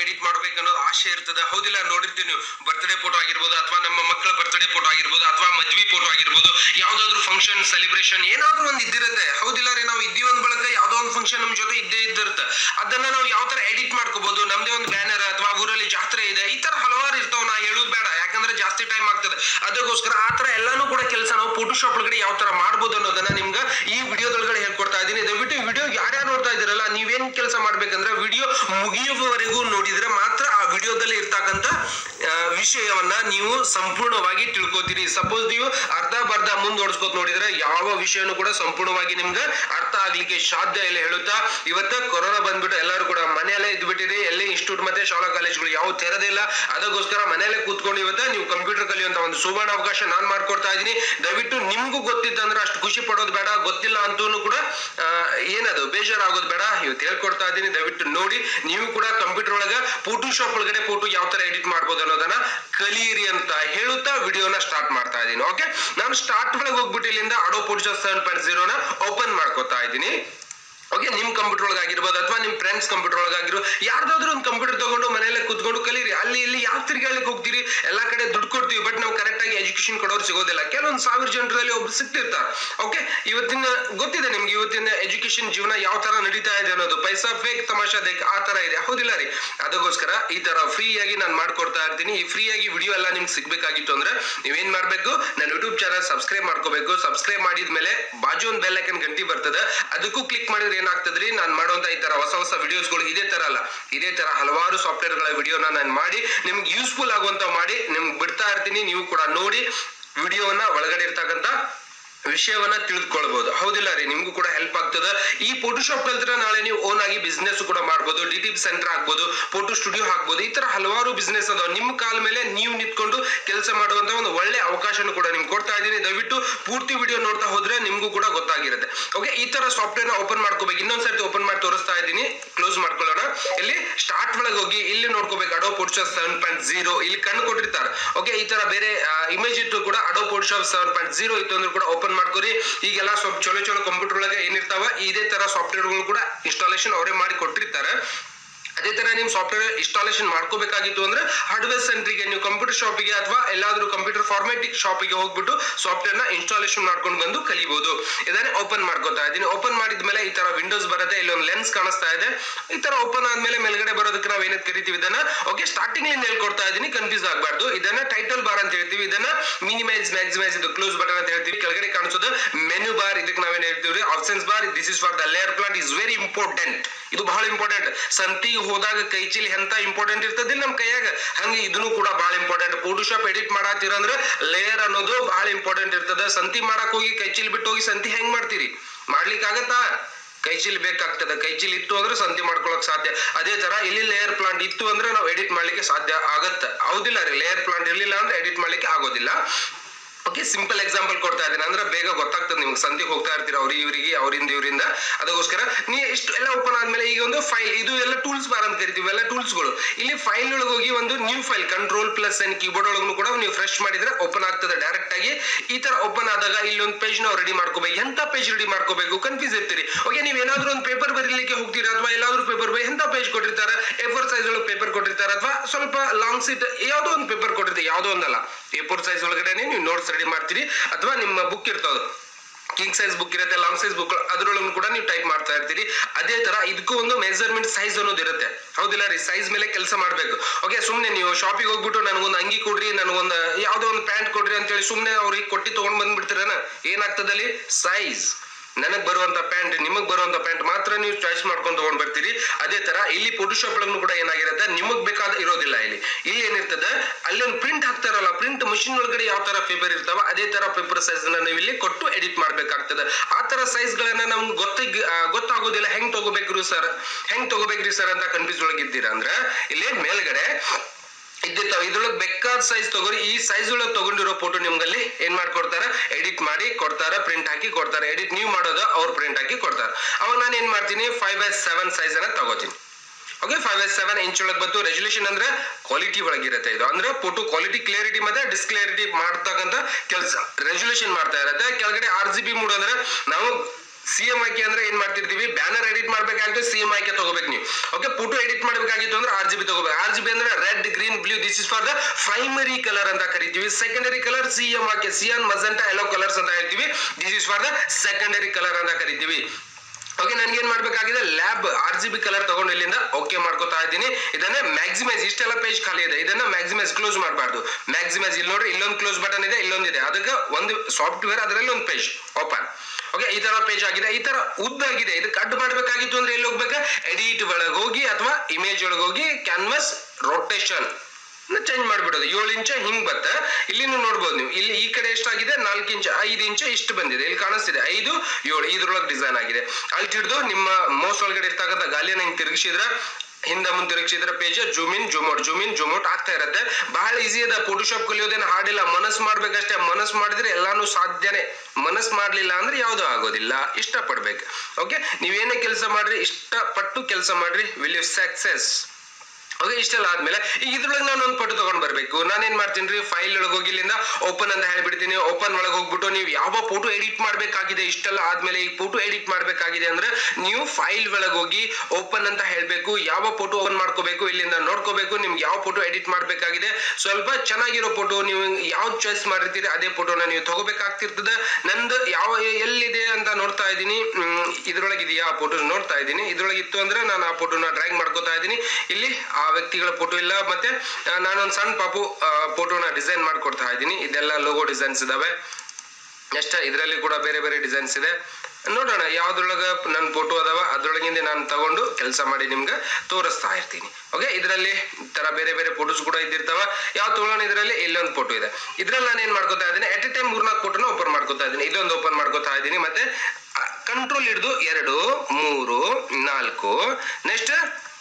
edit ಮಾಡ್ಬೇಕು ಅನ್ನೋದು ಆಸೆ ಇರ್ತದೆ ಹೌದಿಲ್ಲ ನೋಡಿರ್ತೀವಿ ನೀವು ಬರ್ತ್ಡೇ ಫೋಟೋ ಆಗಿರ್ಬೋದು ಅಥವಾ ನಮ್ಮ ಮಕ್ಕಳ ಬರ್ತ್ಡೇ ಫೋಟೋ ಆಗಿರ್ಬೋದು ಅಥವಾ ಮದ್ವಿ ಫೋಟೋ ಆಗಿರ್ಬೋದು ಯಾವ್ದಾದ್ರು ಫಂಕ್ಷನ್ ಸೆಲೆಬ್ರೇಷನ್ ಏನಾದ್ರೂ ಒಂದು ಇದ್ದಿರುತ್ತೆ ಹೌದಿಲ್ಲ ರೀ ನಾವು ಇದ್ದೀವಿ ಒಂದ್ ಬಳಕ ಯಾವ್ದೋ ಒಂದು ಫಂಕ್ಷನ್ ನಮ್ ಜೊತೆ ಇದ್ದೇ ಇದ್ದಿರುತ್ತೆ ಅದನ್ನ ನಾವು ಯಾವ ತರ ಎಡಿಟ್ ಮಾಡ್ಕೋಬಹುದು ನಮ್ದೇ ಒಂದು ಬ್ಯಾನರ್ ಅಥವಾ ಊರಲ್ಲಿ ಜಾತ್ರೆ ಇದೆ ಈ ತರ ಹಲವಾರು ಇರ್ತಾವ ನಾ ಹೇಳೋದು ಬೇಡ ಯಾಕಂದ್ರೆ ಜಾಸ್ತಿ ಟೈಮ್ ಆಗ್ತದೆ ಅದಕ್ಕೋಸ್ಕರ ಆ ತರ ಎಲ್ಲಾನು ಕೂಡ ಕೆಲಸ ನಾವು ಫೋಟೋಶಾಪ್ ಒಳಗಡೆ ಯಾವ ತರ ಮಾಡ್ಬೋದು ಅನ್ನೋದನ್ನ ನಿಮ್ಗೆ ಈ ವಿಡಿಯೋದೊಳಗಡೆ ಹೇಳ್ಕೊಡ್ತಾ ಇದ್ದೀನಿ ದಯವಿಟ್ಟು ಈ ವಿಡಿಯೋ ಯಾರ್ಯಾರು ನೋಡ್ತಾ ಇದ್ದೀರಲ್ಲ ನೀವೇನ್ ಕೆಲಸ ಮಾಡ್ಬೇಕಂದ್ರೆ ವಿಡಿಯೋ ಮುಗಿಯುವವರೆಗೂ ನೋಡಿದ್ರೆ ಮಾತ್ರ ಆ ವಿಡಿಯೋದಲ್ಲಿ ಇರ್ತಕ್ಕಂಥ ಆ, ವಿಷಯವನ್ನ ನೀವು ಸಂಪೂರ್ಣವಾಗಿ ತಿಳ್ಕೊತೀರಿ ಸಪೋಸ್ ನೀವು ಅರ್ಧ ಬರ್ಧ ಮುಂದೋಡಿಸ್ಕೋತ ನೋಡಿದ್ರೆ ಯಾವ ವಿಷಯನೂ ಕೂಡ ಸಂಪೂರ್ಣವಾಗಿ ನಿಮ್ಗೆ ಅರ್ಥ ಆಗ್ಲಿಕ್ಕೆ ಸಾಧ್ಯ ಇಲ್ಲ ಹೇಳುತ್ತಾ ಇವತ್ತ ಕೊರೋನಾ ಬಂದ್ಬಿಟ್ಟು ಎಲ್ಲರೂ ಕೂಡ ಮನೆಯಲ್ಲೇ ಇದ್ಬಿಟ್ಟಿರಿ ಎಲ್ಲಿ ಇನ್ಸ್ಟಿಟ್ಯೂಟ್ ಮತ್ತೆ ಶಾಲಾ ಕಾಲೇಜುಗಳು ಯಾವ ತೆರೆದಿಲ್ಲ ಅದಕ್ಕೋಸ್ಕರ ಮನೆಯಲ್ಲೇ ಕೂತ್ಕೊಂಡು ಇವತ್ತ ನೀವು ಕಂಪ್ಯೂಟರ್ ಕಲಿಯುವಂತ ಒಂದು ಸುವರ್ಣ ಅವಕಾಶ ನಾನ್ ಮಾಡ್ಕೊಡ್ತಾ ಇದ್ದೀನಿ ದಯವಿಟ್ಟು ನಿಮ್ಗೂ ಗೊತ್ತಿತ್ತಂದ್ರೆ ಅಷ್ಟು ಖುಷಿ ಪಡೋದು ಬೇಡ ಗೊತ್ತಿಲ್ಲ ಅಂತೂ ಕೂಡ ಆ, ಏನದು ಬೇಜಾರಾಗೋದು ಬೇಡ ಇವತ್ತು ಹೇಳ್ಕೊಡ್ತಾ ಇದ್ದೀನಿ ದಯವಿಟ್ಟು ನೋಡಿ ನೀವು ಕೂಡ ಕಂಪ್ಯೂಟರ್ ಒಳಗ ಫೋಟೋಶಾಪ್ ಒಳಗಡೆ ಫೋಟೋ ಯಾವ ತರ ಎಡಿಟ್ ಮಾಡ್ಬೋದು ಅನ್ನೋದನ್ನ ಕಲಿಯಿರಿ ಅಂತ ಹೇಳುತ್ತಾ ವಿಡಿಯೋನ ಸ್ಟಾರ್ಟ್ ಮಾಡ್ತಾ ಇದ್ದೀನಿ ಓಕೆ ನಾನು ಸ್ಟಾರ್ಟ್ ಒಳಗೆ ಹೋಗ್ಬಿಟ್ಟು ಇಲ್ಲಿಂದ ಅಡೋ ಫೋಟೋಶಾಪ್ ಸೆವೆನ್ ಪಾಯಿಂಟ್ ಜೀರೋನ ಓಪನ್ ಮಾಡ್ಕೋತಾ ಇದ್ದೀನಿ ಓಕೆ ನಿಮ್ ಕಂಪ್ಯೂಟರ್ ಒಳಗಾಗಿರ್ಬೋದು ಅಥವಾ ನಿಮ್ ಫ್ರೆಂಡ್ಸ್ ಕಂಪ್ಯೂಟರ್ ಒಳಗಾಗಿರೋ ಯಾರ್ದಾದ್ರೂ ಒಂದು ಕಂಪ್ಯೂಟರ್ ತಗೊಂಡು ಮನೆಯಲ್ಲೇ ಕೂತ್ಕೊಂಡು ಕಲೀರಿ ಅಲ್ಲಿ ಇಲ್ಲಿ ಯಾವ ತಿರ್ಗಾಳಿಕ್ ಹೋಗ್ತೀರಿ ಎಲ್ಲಾ ಕಡೆ ದುಡ್ಡು ಕೊಡ್ತೀವಿ ಬಟ್ ನಾವು ಕರೆಕ್ಟ್ ಆಗಿ ಎಜುಕೇಶನ್ ಕೊಡೋರು ಸಿಗೋದಿಲ್ಲ ಕೆಲವೊಂದು ಸಾವಿರ ಜನರಲ್ಲಿ ಒಬ್ರು ಸಿಗ್ತಿರ್ತಾರೆ ಓಕೆ ಇವತ್ತಿನ ಗೊತ್ತಿದೆ ನಿಮ್ಗೆ ಇವತ್ತಿನ ಎಜುಕೇಶನ್ ಜೀವನ ಯಾವ ತರ ನಡೀತಾ ಇದೆ ಅನ್ನೋದು ಪೈಸಾ ಫೇಕ್ ತಮಾಷಾ ದೇಕ್ ಆ ತರ ಇದೆ ಹೌದಿಲ್ಲ ರೀ ಅದಕ್ಕೋಸ್ಕರ ಈ ತರ ಫ್ರೀ ಆಗಿ ನಾನು ಮಾಡ್ಕೊಡ್ತಾ ಇರ್ತೀನಿ ಈ ಫ್ರೀ ಆಗಿ ವಿಡಿಯೋ ಎಲ್ಲ ನಿಮ್ಗೆ ಸಿಗ್ಬೇಕಾಗಿತ್ತು ಅಂದ್ರೆ ನೀವೇನ್ ಮಾಡ್ಬೇಕು ನನ್ನ ಯೂಟ್ಯೂಬ್ ಚಾನಲ್ ಸಬ್ಸ್ಕ್ರೈಬ್ ಮಾಡ್ಕೋಬೇಕು ಸಬ್ಸ್ಕ್ರೈಬ್ ಮಾಡಿದ್ಮೇಲೆ ಬಾಜು ಒಂದು ಬೆಲ್ ಐಕನ್ ಗಂಟಿ ಬರ್ತದೆ ಅದಕ್ಕೂ ಕ್ಲಿಕ್ ಮಾಡಿದ್ರೆ ಏನಾಗ್ತದ್ರಿ ನಾನು ಮಾಡುವಂತ ಈ ತರ ಹೊಸ ಹೊಸ ವಿಡಿಯೋಸ್ಗಳು ಇದೇ ತರ ಅಲ್ಲ ಇದೇ ತರ ಹಲವಾರು ಸಾಫ್ಟ್ವೇರ್ ಗಳ ವಿಡಿಯೋನ ನಾನು ಮಾಡಿ ನಿಮ್ಗೆ ಯೂಸ್ಫುಲ್ ಆಗುವಂತ ಮಾಡಿ ನಿಮ್ಗೆ ಬಿಡ್ತಾ ಇರ್ತೀನಿ ನೀವು ಕೂಡ ನೋಡಿ ವಿಡಿಯೋವನ್ನ ಒಳಗಡೆ ಇರ್ತಕ್ಕಂಥ ವಿಷಯವನ್ನ ತಿಳಿದುಕೊಳ್ಬಹುದು ಹೌದಿಲ್ಲ ರೀ ನಿಮ್ಗೂ ಕೂಡ ಹೆಲ್ಪ್ ಆಗ್ತದೆ ಈ ಫೋಟೋಶಾಪ್ ಕಲ್ತ್ರೆ ನಾಳೆ ನೀವು ಓನ್ ಆಗಿ ಬಿಸ್ನೆಸ್ ಕೂಡ ಮಾಡ್ಬೋದು ಡಿ ಟಿ ಸೆಂಟರ್ ಆಗ್ಬೋದು ಫೋಟೋ ಸ್ಟುಡಿಯೋ ಹಾಕ್ಬೋದು ಈ ತರ ಹಲವಾರು ಬಿಸ್ನೆಸ್ ಅದಾವ ನಿಮ್ಮ ಕಾಲ ಮೇಲೆ ನೀವು ನಿಂತ್ಕೊಂಡು ಕೆಲಸ ಮಾಡುವಂತ ಒಂದು ಒಳ್ಳೆ ಅವಕಾಶನೂ ಕೂಡ ನಿಮ್ಗೆ ಕೊಡ್ತಾ ಇದ್ದೀನಿ ದಯವಿಟ್ಟು ಪೂರ್ತಿ ವಿಡಿಯೋ ನೋಡ್ತಾ ಹೋದ್ರೆ ನಿಮ್ಗೂ ಕೂಡ ಗೊತ್ತಾಗಿರುತ್ತೆ ಓಕೆ ಈ ತರ ಸಾಫ್ಟ್ವೇರ್ ನ ಓಪನ್ ಮಾಡ್ಕೋಬೇಕು ಇನ್ನೊಂದ್ ಸರ್ತಿ ಓಪನ್ ಮಾಡಿ ತೋರಿಸ್ತಾ ಇದ್ದೀನಿ ಕ್ಲೋಸ್ ಮಾಡ್ಕೊಳ್ಳೋಣ ಇಲ್ಲಿ ಸ್ಟಾರ್ಟ್ ಒಳಗೆ ಹೋಗಿ ಇಲ್ಲಿ ನೋಡ್ಕೋಬೇಕು Adobe Photoshop seven point zero ಇಲ್ಲಿ ಕಣ್ಣು ಕೊಟ್ಟಿರ್ತಾರೆ ಓಕೆ ಈ ತರ ಬೇರೆ ಇಮೇಜ್ ಇಟ್ಟು ಕೂಡ Adobe Photoshop seven point zero ಇತ್ತು ಅಂದ್ರೆ ಕೂಡ ಓಪನ್ ಮಾಡ್ಕೊರಿ ಈಗೆಲ್ಲ ಸ್ವಲ್ಪ ಚಲೋ ಚಲೋ ಕಂಪ್ಯೂಟರ್ ಒಳಗೆ ಏನಿರ್ತಾವ ಇದೇ ತರ ಸಾಫ್ಟ್ವೇರ್ಗಳು ಕೂಡ ಇನ್ಸ್ಟಾಲೇಷನ್ ಅವರೇ ಮಾಡಿ ಕೊಟ್ಟಿರ್ತಾರೆ ಅದೇ ತರ ನೀವು ಸಾಫ್ಟ್ವೇರ್ ಇನ್ಸ್ಟಾಲೇಷನ್ ಮಾಡ್ಕೋಬೇಕಾಗಿತ್ತು ಅಂದ್ರೆ ಹಾರ್ಡ್ವೇರ್ ಸೆಂಟ್ರಿಗೆ ನೀವು ಕಂಪ್ಯೂಟರ್ ಶಾಪಿಗೆ ಅಥವಾ ಎಲ್ಲಾದ್ರೂ ಕಂಪ್ಯೂಟರ್ ಫಾರ್ಮ್ಯಾಟಿಕ್ ಶಾಪಿಗೆ ಹೋಗ್ಬಿಟ್ಟು ಸಾಫ್ಟ್ವೇರ್ ನ ಇನ್ಸ್ಟಾಲೇಷನ್ ಮಾಡ್ಕೊಂಡು ಬಂದು ಕಲಿಬಹುದು ಇದನ್ನೇ ಓಪನ್ ಮಾಡ್ಕೋತಾ ಇದ್ದೀನಿ ಓಪನ್ ಮಾಡಿದ್ಮೇಲೆ ಈ ತರ ವಿಂಡೋಸ್ ಬರುತ್ತೆ ಇಲ್ಲೊಂದು ಲೆನ್ಸ್ ಕಾಣಿಸ್ತಾ ಇದೆ ಈ ತರ ಓಪನ್ ಆದ್ಮೇಲೆ ಮೇಲ್ಗಡೆ ಬರೋದಕ್ಕೆ ನಾವು ಏನಂತ ಕರಿತೀವಿ ಇದನ್ನ ಓಕೆ ಸ್ಟಾರ್ಟಿಂಗ್ ಇಂದ ಹೇಳ್ಕೊಡ್ತಾ ಇದ್ದೀನಿ ಕನ್ಫ್ಯೂಸ್ ಆಗಬಾರ್ದು ಇದನ್ನ ಟೈಟಲ್ ಬಾರ್ ಅಂತ ಹೇಳ್ತೀವಿ ಇದನ್ನ ಮಿನಿಮೈಸ್ ಮ್ಯಾಕ್ಸಿಮೈಸ್ ಇದು ಕ್ಲೋಸ್ ಬಟನ್ ಅಂತ ಹೇಳ್ತೀವಿ ಕೆಳಗಡೆ ಕಾಣಿಸೋದು ಮೆನು ಬಾರ್ ಇದಕ್ಕೆ ನಾವೇನ್ ಹೇಳ್ತೀವಿ options bar this is for the layer plant is very important ಇದು ಬಹಳ ಇಂಪಾರ್ಟೆಂಟ್ ಸಂತಿಗೆ ಹೋದಾಗ ಕೈ ಚೀಲಿ ಎಂತ ಇಂಪಾರ್ಟೆಂಟ್ ಇರ್ತದಿಲ್ಲ ನಮ್ ಕೈಯಾಗ ಹಂಗೆ ಇದನ್ನು ಕೂಡ ಬಹಳ ಇಂಪಾರ್ಟೆಂಟ್ ಫೋಟೋಶಾಪ್ ಎಡಿಟ್ ಮಾಡತ್ತೀರ ಅಂದ್ರೆ ಲೇಯರ್ ಅನ್ನೋದು ಬಹಳ ಇಂಪಾರ್ಟೆಂಟ್ ಇರ್ತದ ಸಂತಿ ಮಾಡಕ್ ಹೋಗಿ ಕೈ ಚೀಲಿ ಬಿಟ್ಟು ಹೋಗಿ ಸಂತಿ ಹೆಂಗ್ ಮಾಡ್ತೀರಿ ಮಾಡ್ಲಿಕ್ಕೆ ಆಗತ್ತಾ ಕೈ ಚೀಲ ಬೇಕಾಗ್ತದೆ ಕೈ ಚೀಲ ಇತ್ತು ಅಂದ್ರೆ ಸಂತಿ ಮಾಡ್ಕೊಳಕ್ ಸಾಧ್ಯ ಅದೇ ತರ ಇಲ್ಲಿ ಲೇಯರ್ ಪ್ಲಾಂಟ್ ಇತ್ತು ಅಂದ್ರೆ ನಾವು ಎಡಿಟ್ ಮಾಡ್ಲಿಕ್ಕೆ ಸಾಧ್ಯ ಆಗತ್ತೆ ಹೌದಿಲ್ಲ ರೀ ಲೇಯರ್ ಪ್ಲಾಂಟ್ ಇರ್ಲಿಲ್ಲ ಅಂದ್ರೆ ಎಡಿಟ್ ಮಾಡ್ಲಿಕ್ಕೆ ಆಗೋದಿಲ್ಲ ಓಕೆ ಸಿಂಪಲ್ ಎಕ್ಸಾಂಪಲ್ ಕೊಡ್ತಾ ಇದ್ದೀನಿ ಅಂದ್ರೆ ಬೇಗ ಗೊತ್ತಾಗ್ತದೆ ನಿಮ್ಗೆ ಸಂತಿಗೆ ಹೋಗ್ತಾ ಇರ್ತೀರ ಅವ್ರಿಗೆ ಇವರಿಗೆ ಅವರಿಂದ ಇವರಿಂದ ಅದಕ್ಕೋಸ್ಕರ ನೀ ಇಷ್ಟು ಎಲ್ಲ ಓಪನ್ ಆದ್ಮೇಲೆ ಈಗ ಒಂದು ಫೈಲ್ ಇದು ಎಲ್ಲ ಟೂಲ್ಸ್ ಬಾರ್ ಅಂತ ಕರಿತೀವಿ ಎಲ್ಲ ಟೂಲ್ಸ್ಗಳು ಇಲ್ಲಿ ಫೈಲ್ ಒಳಗೆ ಹೋಗಿ ಒಂದು new file control plus and keyboard ಒಳಗೂ ಕೂಡ ನೀವು ಫ್ರೆಶ್ ಮಾಡಿದ್ರೆ ಓಪನ್ ಆಗ್ತದೆ ಡೈರೆಕ್ಟ್ ಆಗಿ ಈ ತರ ಓಪನ್ ಆದಾಗ ಇಲ್ಲಿ ಒಂದು ಪೇಜ್ ನಾವು ರೆಡಿ ಮಾಡ್ಕೋಬೇಕು ಎಂತ ಪೇಜ್ ರೆಡಿ ಮಾಡ್ಕೋಬೇಕು ಕನ್ಫ್ಯೂಸ್ ಇರ್ತೀರಿ ಓಕೆ ನೀವು ಏನಾದ್ರೂ ಒಂದು ಪೇಪರ್ ಬರೀಲಿಕ್ಕೆ ಹೋಗ್ತೀರಾ ಅಥವಾ ಎಲ್ಲಾದ್ರೂ ಪೇಪರ್ ಬೈ ಎಂತ ಪೇಜ್ ಕೊಟ್ಟಿರ್ತಾರೆ ಎ ಫೋರ್ ಸೈಜ್ ಒಳಗೆ ಪೇಪರ್ ಕೊಟ್ಟಿರ್ತಾರೆ ಅಥವಾ ಸ್ವಲ್ಪ ಲಾಂಗ್ ಸೀಟ್ ಯಾವುದೋ ಒಂದು ಪೇಪರ್ ಕೊಟ್ಟಿರ್ತಾರೆ ಯಾವುದೋ ಒಂದಲ್ಲ ಎ ಫೋರ್ ಸೈಜ್ ಒಳಗಡೆ ನೀವು ನೋಟ್ಸ್ ರೆಡಿ ಮಾಡ್ತೀರಿ ಅಥವಾ ನಿಮ್ಮ ಬುಕ್ ಇರ್ತದೆ ಕಿಂಗ್ ಸೈಜ್ ಬುಕ್ ಇರುತ್ತೆ ಲಾಂಗ್ ಸೈಜ್ ಬುಕ್ ಅದರೊಳಗೂ ಕೂಡ ನೀವು ಟೈಪ್ ಮಾಡ್ತಾ ಇರ್ತೀರಿ ಅದೇ ತರ ಇದಕ್ಕೂ ಒಂದು ಮೆಜರ್ಮೆಂಟ್ ಸೈಜ್ ಅನ್ನೋದು ಇರುತ್ತೆ ಹೌದಿಲ್ಲ ರೀ ಸೈಜ್ ಮೇಲೆ ಕೆಲಸ ಮಾಡ್ಬೇಕು ಓಕೆ ಸುಮ್ನೆ ನೀವು ಶಾಪಿಗೆ ಹೋಗ್ಬಿಟ್ಟು ನನಗೊಂದು ಅಂಗಿ ಕೊಡ್ರಿ ನನಗೊಂದು ಯಾವ್ದೋ ಒಂದು ಪ್ಯಾಂಟ್ ಕೊಡ್ರಿ ಅಂತೇಳಿ ಸುಮ್ನೆ ಅವ್ರಿಗೆ ಕೊಟ್ಟಿ ತಗೊಂಡ್ ಬಂದ್ಬಿಡ್ತೀರನ ಏನಾಗ್ತದಲ್ಲಿ ಸೈಜ್ ನನಗ್ ಬರುವಂತ ಪ್ಯಾಂಟ್ ನಿಮಗ್ ಬರುವಂತ ಪ್ಯಾಂಟ್ ಮಾತ್ರ ನೀವು ಚಾಯ್ಸ್ ಮಾಡ್ಕೊಂಡು ತಗೊಂಡ್ ಬರ್ತೀರಿ ಅದೇ ತರ ಇಲ್ಲಿ ಫೋಟೋಶಾಪ್ ಒಳಗೂ ಕೂಡ ಏನಾಗಿರುತ್ತೆ ನಿಮಗ್ ಬೇಕಾದ ಇರೋದಿಲ್ಲ ಇಲ್ಲಿ ಇಲ್ಲಿ ಏನಿರ್ತದೆ ಅಲ್ಲಿ ಒಂದು ಪ್ರಿಂಟ್ ಹಾಕ್ತಾರಲ್ಲ ಪ್ರಿಂಟ್ ಮಷಿನ್ ಒಳಗಡೆ ಯಾವ ತರ ಪೇಪರ್ ಇರ್ತಾವ ಅದೇ ತರ ಪೇಪರ್ ಸೈಜ್ ನ ನೀವು ಇಲ್ಲಿ ಕೊಟ್ಟು ಎಡಿಟ್ ಮಾಡ್ಬೇಕಾಗ್ತದೆ ಆ ತರ ಸೈಜ್ ಗಳನ್ನ ನಮ್ಗೆ ಗೊತ್ತಾಗ ಗೊತ್ತಾಗೋದಿಲ್ಲ ಹೆಂಗ್ ತಗೋಬೇಕ್ರಿ ಸರ್ ಹೆಂಗ್ ತಗೋಬೇಕ್ರಿ ಸರ್ ಅಂತ ಕನ್ಫ್ಯೂಸ್ ಒಳಗಿದ್ದೀರಾ ಅಂದ್ರೆ ಇಲ್ಲಿ ಮೇಲ್ಗಡೆ ಇದ್ದಿರ್ತಾವ ಇದ್ರೊಳಗೆ ಬೇಕಾದ ಸೈಜ್ ತಗೋರಿ ಈ ಸೈಜ್ ಒಳಗೆ ತಗೊಂಡಿರೋ ಫೋಟೋ ನಿಮ್ಗಲ್ಲಿ ಏನ್ ಮಾಡ್ಕೊಡ್ತಾರ ಎಡಿಟ್ ಮಾಡಿ ಕೊಡ್ತಾರ ಪ್ರಿಂಟ್ ಹಾಕಿ ಕೊಡ್ತಾರೆ ಎಡಿಟ್ ನೀವು ಮಾಡೋದು ಅವ್ರು ಪ್ರಿಂಟ್ ಹಾಕಿ ಕೊಡ್ತಾರ ಅವಾಗ ನಾನು ಏನ್ ಮಾಡ್ತೀನಿ ಫೈವ್ ಬೈ ಸೆವೆನ್ ಸೈಜ್ ಅನ್ನ ತಗೋತೀನಿ okay five by seven inch ಒಳಗೆ ಬಂತು ರೆಸೊಲ್ಯೂಷನ್ ಅಂದ್ರೆ ಕ್ವಾಲಿಟಿ ಒಳಗಿರುತ್ತೆ ಇದು ಅಂದ್ರೆ ಫೋಟೋ ಕ್ವಾಲಿಟಿ ಕ್ಲಿಯರಿಟಿ ಮತ್ತೆ ಡಿಸ್ಕ್ಲಿಯರಿಟಿ ಮಾಡ್ತಕ್ಕಂಥ ಕೆಲಸ ರೆಸೊಲ್ಯೂಷನ್ ಮಾಡ್ತಾ ಇರುತ್ತೆ ಕೆಳಗಡೆ ಆರ್ ಜಿ ಬಿ ಮೂಡ್ ಅಂದ್ರೆ ನಾವು ಸಿ ಎಂ ಹಾಕಿ ಅಂದ್ರೆ ಏನ್ ಮಾಡ್ತಿರ್ತೀವಿ ಬ್ಯಾನರ್ ಎಡಿಟ್ ಮಾಡ್ಬೇಕಾಗಿತ್ತು ಸಿ ಎಂ ಆಯ್ಕೆ ತಗೋಬೇಕು ನೀವು ಓಕೆ ಫೋಟೋ ಎಡಿಟ್ ಮಾಡ್ಬೇಕಾಗಿತ್ತು ಅಂದ್ರೆ ಆರ್ ಜಿ ಬಿ ತಗೋಬೇಕು ಆರ್ ಜಿ ಬಿ ಅಂದ್ರೆ red green blue this is for the primary colour ಅಂತ ಕರಿತೀವಿ ಸೆಕೆಂಡರಿ ಕಲರ್ ಸಿ ಎಂ ಆಕೆ ಸಿಯನ್ ಮಜೆಂಟಾ ಎಲ್ಲೋ ಕಲರ್ಸ್ ಅಂತ ಹೇಳ್ತೀವಿ this is for the secondary colour ಅಂತ ಕರಿತೀವಿ ಓಕೆ ನನ್ಗೆ ಏನ್ ಮಾಡ್ಬೇಕಾಗಿದೆ lab R G B colour ತಗೊಂಡು ಇಲ್ಲಿಂದ ಓಕೆ ಮಾಡ್ಕೋತಾ ಇದ್ದೀನಿ ಇದನ್ನ ಮ್ಯಾಕ್ಸಿಮೈಸ್ ಇಷ್ಟೆಲ್ಲ ಪೇಜ್ ಖಾಲಿ ಇದೆ ಇದನ್ನ ಮ್ಯಾಕ್ಸಿಮೈಸ್ ಕ್ಲೋಸ್ ಮಾಡಬಾರ್ದು ಮ್ಯಾಕ್ಸಿಮೈಸ್ ಇಲ್ಲಿ ನೋಡ್ರಿ ಇಲ್ಲೊಂದು ಕ್ಲೋಸ್ ಬಟನ್ ಇದೆ ಇಲ್ಲೊಂದಿದೆ ಅದಕ್ಕೆ ಒಂದು ಸಾಫ್ಟ್ವೇರ್ ಅದರಲ್ಲಿ ಒಂದು ಪೇಜ್ ಓಪನ್ ಓಕೆ ಈ ತರ ಪೇಜ್ ಆಗಿದೆ ಈ ತರ ಉದ್ದಾಗಿದೆ ಇದಕ್ಕೆ ಅಡ್ಡ ಮಾಡ್ಬೇಕಾಗಿತ್ತು ಅಂದ್ರೆ ಎಲ್ಲಿ ಹೋಗ್ಬೇಕಾ ಎಡಿಟ್ ಒಳಗೆ ಹೋಗಿ ಅಥವಾ ಇಮೇಜ್ ಒಳಗೆ ಹೋಗಿ ಕ್ಯಾನ್ವಸ್ ರೊಟೇಷನ್ ಚೇಂಜ್ ಮಾಡ್ಬಿಡೋದು ಏಳು ಇಂಚ ಹಿಂಗ್ ಬತ್ತ ಇಲ್ಲಿನೂ ನೋಡ್ಬೋದು ನೀವು ಇಲ್ಲಿ ಈ ಕಡೆ ಎಷ್ಟಾಗಿದೆ ನಾಲ್ಕು ಇಂಚ್ ಐದು ಇಂಚ್ ಇಷ್ಟು ಬಂದಿದೆ ಇಲ್ಲಿ ಕಾಣಿಸ್ತಿದೆ ಐದು ಏಳು ಇದ್ರೊಳಗೆ ಡಿಸೈನ್ ಆಗಿದೆ ಅಲ್ಟ್ ಹಿಡಿದು ನಿಮ್ಮ ಮೌಸ್ ಒಳಗಡೆ ಇರ್ತಕ್ಕಂಥ ಗಾಲಿನ ಹಿಂಗ್ ತಿರುಗಿಸಿದ್ರ ಹಿಂದೆ ಮುಂದೆ ತಿರುಗಿಸಿದ್ರೆ page zoom in zoom out zoom in zoom out ಆಗ್ತಾ ಇರುತ್ತೆ ಬಹಳ ಈಸಿ ಅದ ಫೋಟೋಶಾಪ್ ಕಲಿಯೋದೇನು ಹಾಡಿಲ್ಲ ಮನಸ್ಸು ಮಾಡ್ಬೇಕಷ್ಟೇ ಮನಸ್ಸು ಮಾಡಿದ್ರೆ ಎಲ್ಲಾನು ಸಾಧ್ಯನೇ ಮನಸ್ಸು ಮಾಡ್ಲಿಲ್ಲ ಅಂದ್ರೆ ಯಾವುದು ಆಗೋದಿಲ್ಲ ಇಷ್ಟಪಡ್ಬೇಕು ಓಕೆ ನೀವೇನೇ ಕೆಲಸ ಮಾಡ್ರಿ ಇಷ್ಟಪಟ್ಟು ಕೆಲಸ ಮಾಡ್ರಿ ವಿಲ್ ಯು ಸಕ್ಸೆಸ್ ಓಕೆ ಇಷ್ಟೆಲ್ಲ ಆದ್ಮೇಲೆ ಈಗ ಇದ್ರೊಳಗೆ ನಾನು ಒಂದು ಫೋಟೋ ತಗೊಂಡ್ ಬರ್ಬೇಕು ನಾನೇನ್ ಮಾಡ್ತೀನಿ ರೀ ಫೈಲ್ ಒಳಗೆ ಹೋಗಿ ಇಲ್ಲಿಂದ ಓಪನ್ ಅಂತ ಹೇಳ್ಬಿಡ್ತೀನಿ ಓಪನ್ ಒಳಗೆ ಹೋಗ್ಬಿಟ್ಟು ನೀವು ಯಾವ ಫೋಟೋ ಎಡಿಟ್ ಮಾಡ್ಬೇಕಾಗಿದೆ ಇಷ್ಟೆಲ್ಲ ಆದ್ಮೇಲೆ ಈ ಫೋಟೋ ಎಡಿಟ್ ಮಾಡ್ಬೇಕಾಗಿದೆ ಅಂದ್ರೆ ನೀವು ಫೈಲ್ ಒಳಗೆ ಹೋಗಿ ಓಪನ್ ಅಂತ ಹೇಳ್ಬೇಕು ಯಾವ ಫೋಟೋ ಓಪನ್ ಮಾಡ್ಕೋಬೇಕು ಇಲ್ಲಿಂದ ನೋಡ್ಕೋಬೇಕು ನಿಮ್ಗೆ ಯಾವ ಫೋಟೋ ಎಡಿಟ್ ಮಾಡ್ಬೇಕಾಗಿದೆ ಸ್ವಲ್ಪ ಚೆನ್ನಾಗಿರೋ ಫೋಟೋ ನೀವು ಯಾವ್ದು ಚಾಯ್ಸ್ ಮಾಡಿರ್ತೀರಿ ಅದೇ ಫೋಟೋನ ನೀವು ತಗೋಬೇಕಾಗ್ತಿರ್ತದೆ ನಂದು ಯಾವ ಎಲ್ಲಿದೆ ಅಂತ ನೋಡ್ತಾ ಇದ್ದೀನಿ ಇದ್ರೊಳಗೆ ಇದೆಯಾ ಆ ಫೋಟೋ ನೋಡ್ತಾ ಇದ್ದೀನಿ ಇದ್ರೊಳಗೆ ಇತ್ತು ಅಂದ್ರೆ ನಾನು ಆ ಫೋಟೋನ ಡ್ರಾಯಿಂಗ್ ಮಾಡ್ಕೋತಾ ಇದ್ದೀನಿ ಇಲ್ಲಿ ಆ ವ್ಯಕ್ತಿಗಳ ಫೋಟೋ ಇಲ್ಲ ಮತ್ತೆ ಆ, ನಾನೊಂದು ಸಣ್ಣ ಪಾಪು ಫೋಟೋನ ಡಿಸೈನ್ ಮಾಡ್ಕೊಡ್ತಾ ಇದ್ದೀನಿ ಇದೆಲ್ಲ ಲೋಗೋ ಡಿಸೈನ್ಸ್ ಇದಾವೆ ನೆಕ್ಸ್ಟ್ ಇದರಲ್ಲಿ ಕೂಡ ಬೇರೆ ಬೇರೆ ಡಿಸೈನ್ಸ್ ಇದೆ ನೋಡೋಣ ಯಾವ್ದ್ರೊಳಗ ನನ್ನ ಫೋಟೋ ಅದಾವ ಅದ್ರೊಳಗಿಂದ ನಾನು ತಗೊಂಡು ಕೆಲಸ ಮಾಡಿ ನಿಮ್ಗೆ ತೋರಿಸ್ತಾ ಇರ್ತೀನಿ ಓಕೆ ಇದರಲ್ಲಿ ತರ ಬೇರೆ ಬೇರೆ ಫೋಟೋಸ್ ಕೂಡ ಇದ್ದಿರ್ತಾವ ಯಾವ ತಗೊಳ್ಳೋಣ ಇದರಲ್ಲಿ ಇಲ್ಲೊಂದು ಫೋಟೋ ಇದೆ ಇದ್ರಲ್ಲಿ ನಾನು ಏನ್ ಮಾಡ್ಕೋತಾ ಇದ್ದೀನಿ ಎಟ್ ಎ ಟೈಮ್ ಮೂರ್ನಾಲ್ಕು ಫೋಟೋನ ಓಪನ್ ಮಾಡ್ಕೋತಾ ಇದ್ದೀನಿ ಇದೊಂದು ಓಪನ್ ಮಾಡ್ಕೋತಾ ಇದ್ದೀನಿ ಮತ್ತೆ ಕಂಟ್ರೋಲ್ ಹಿಡಿದು ಎರಡು ಮೂರು ನಾಲ್ಕು ನೆಕ್ಸ್ಟ್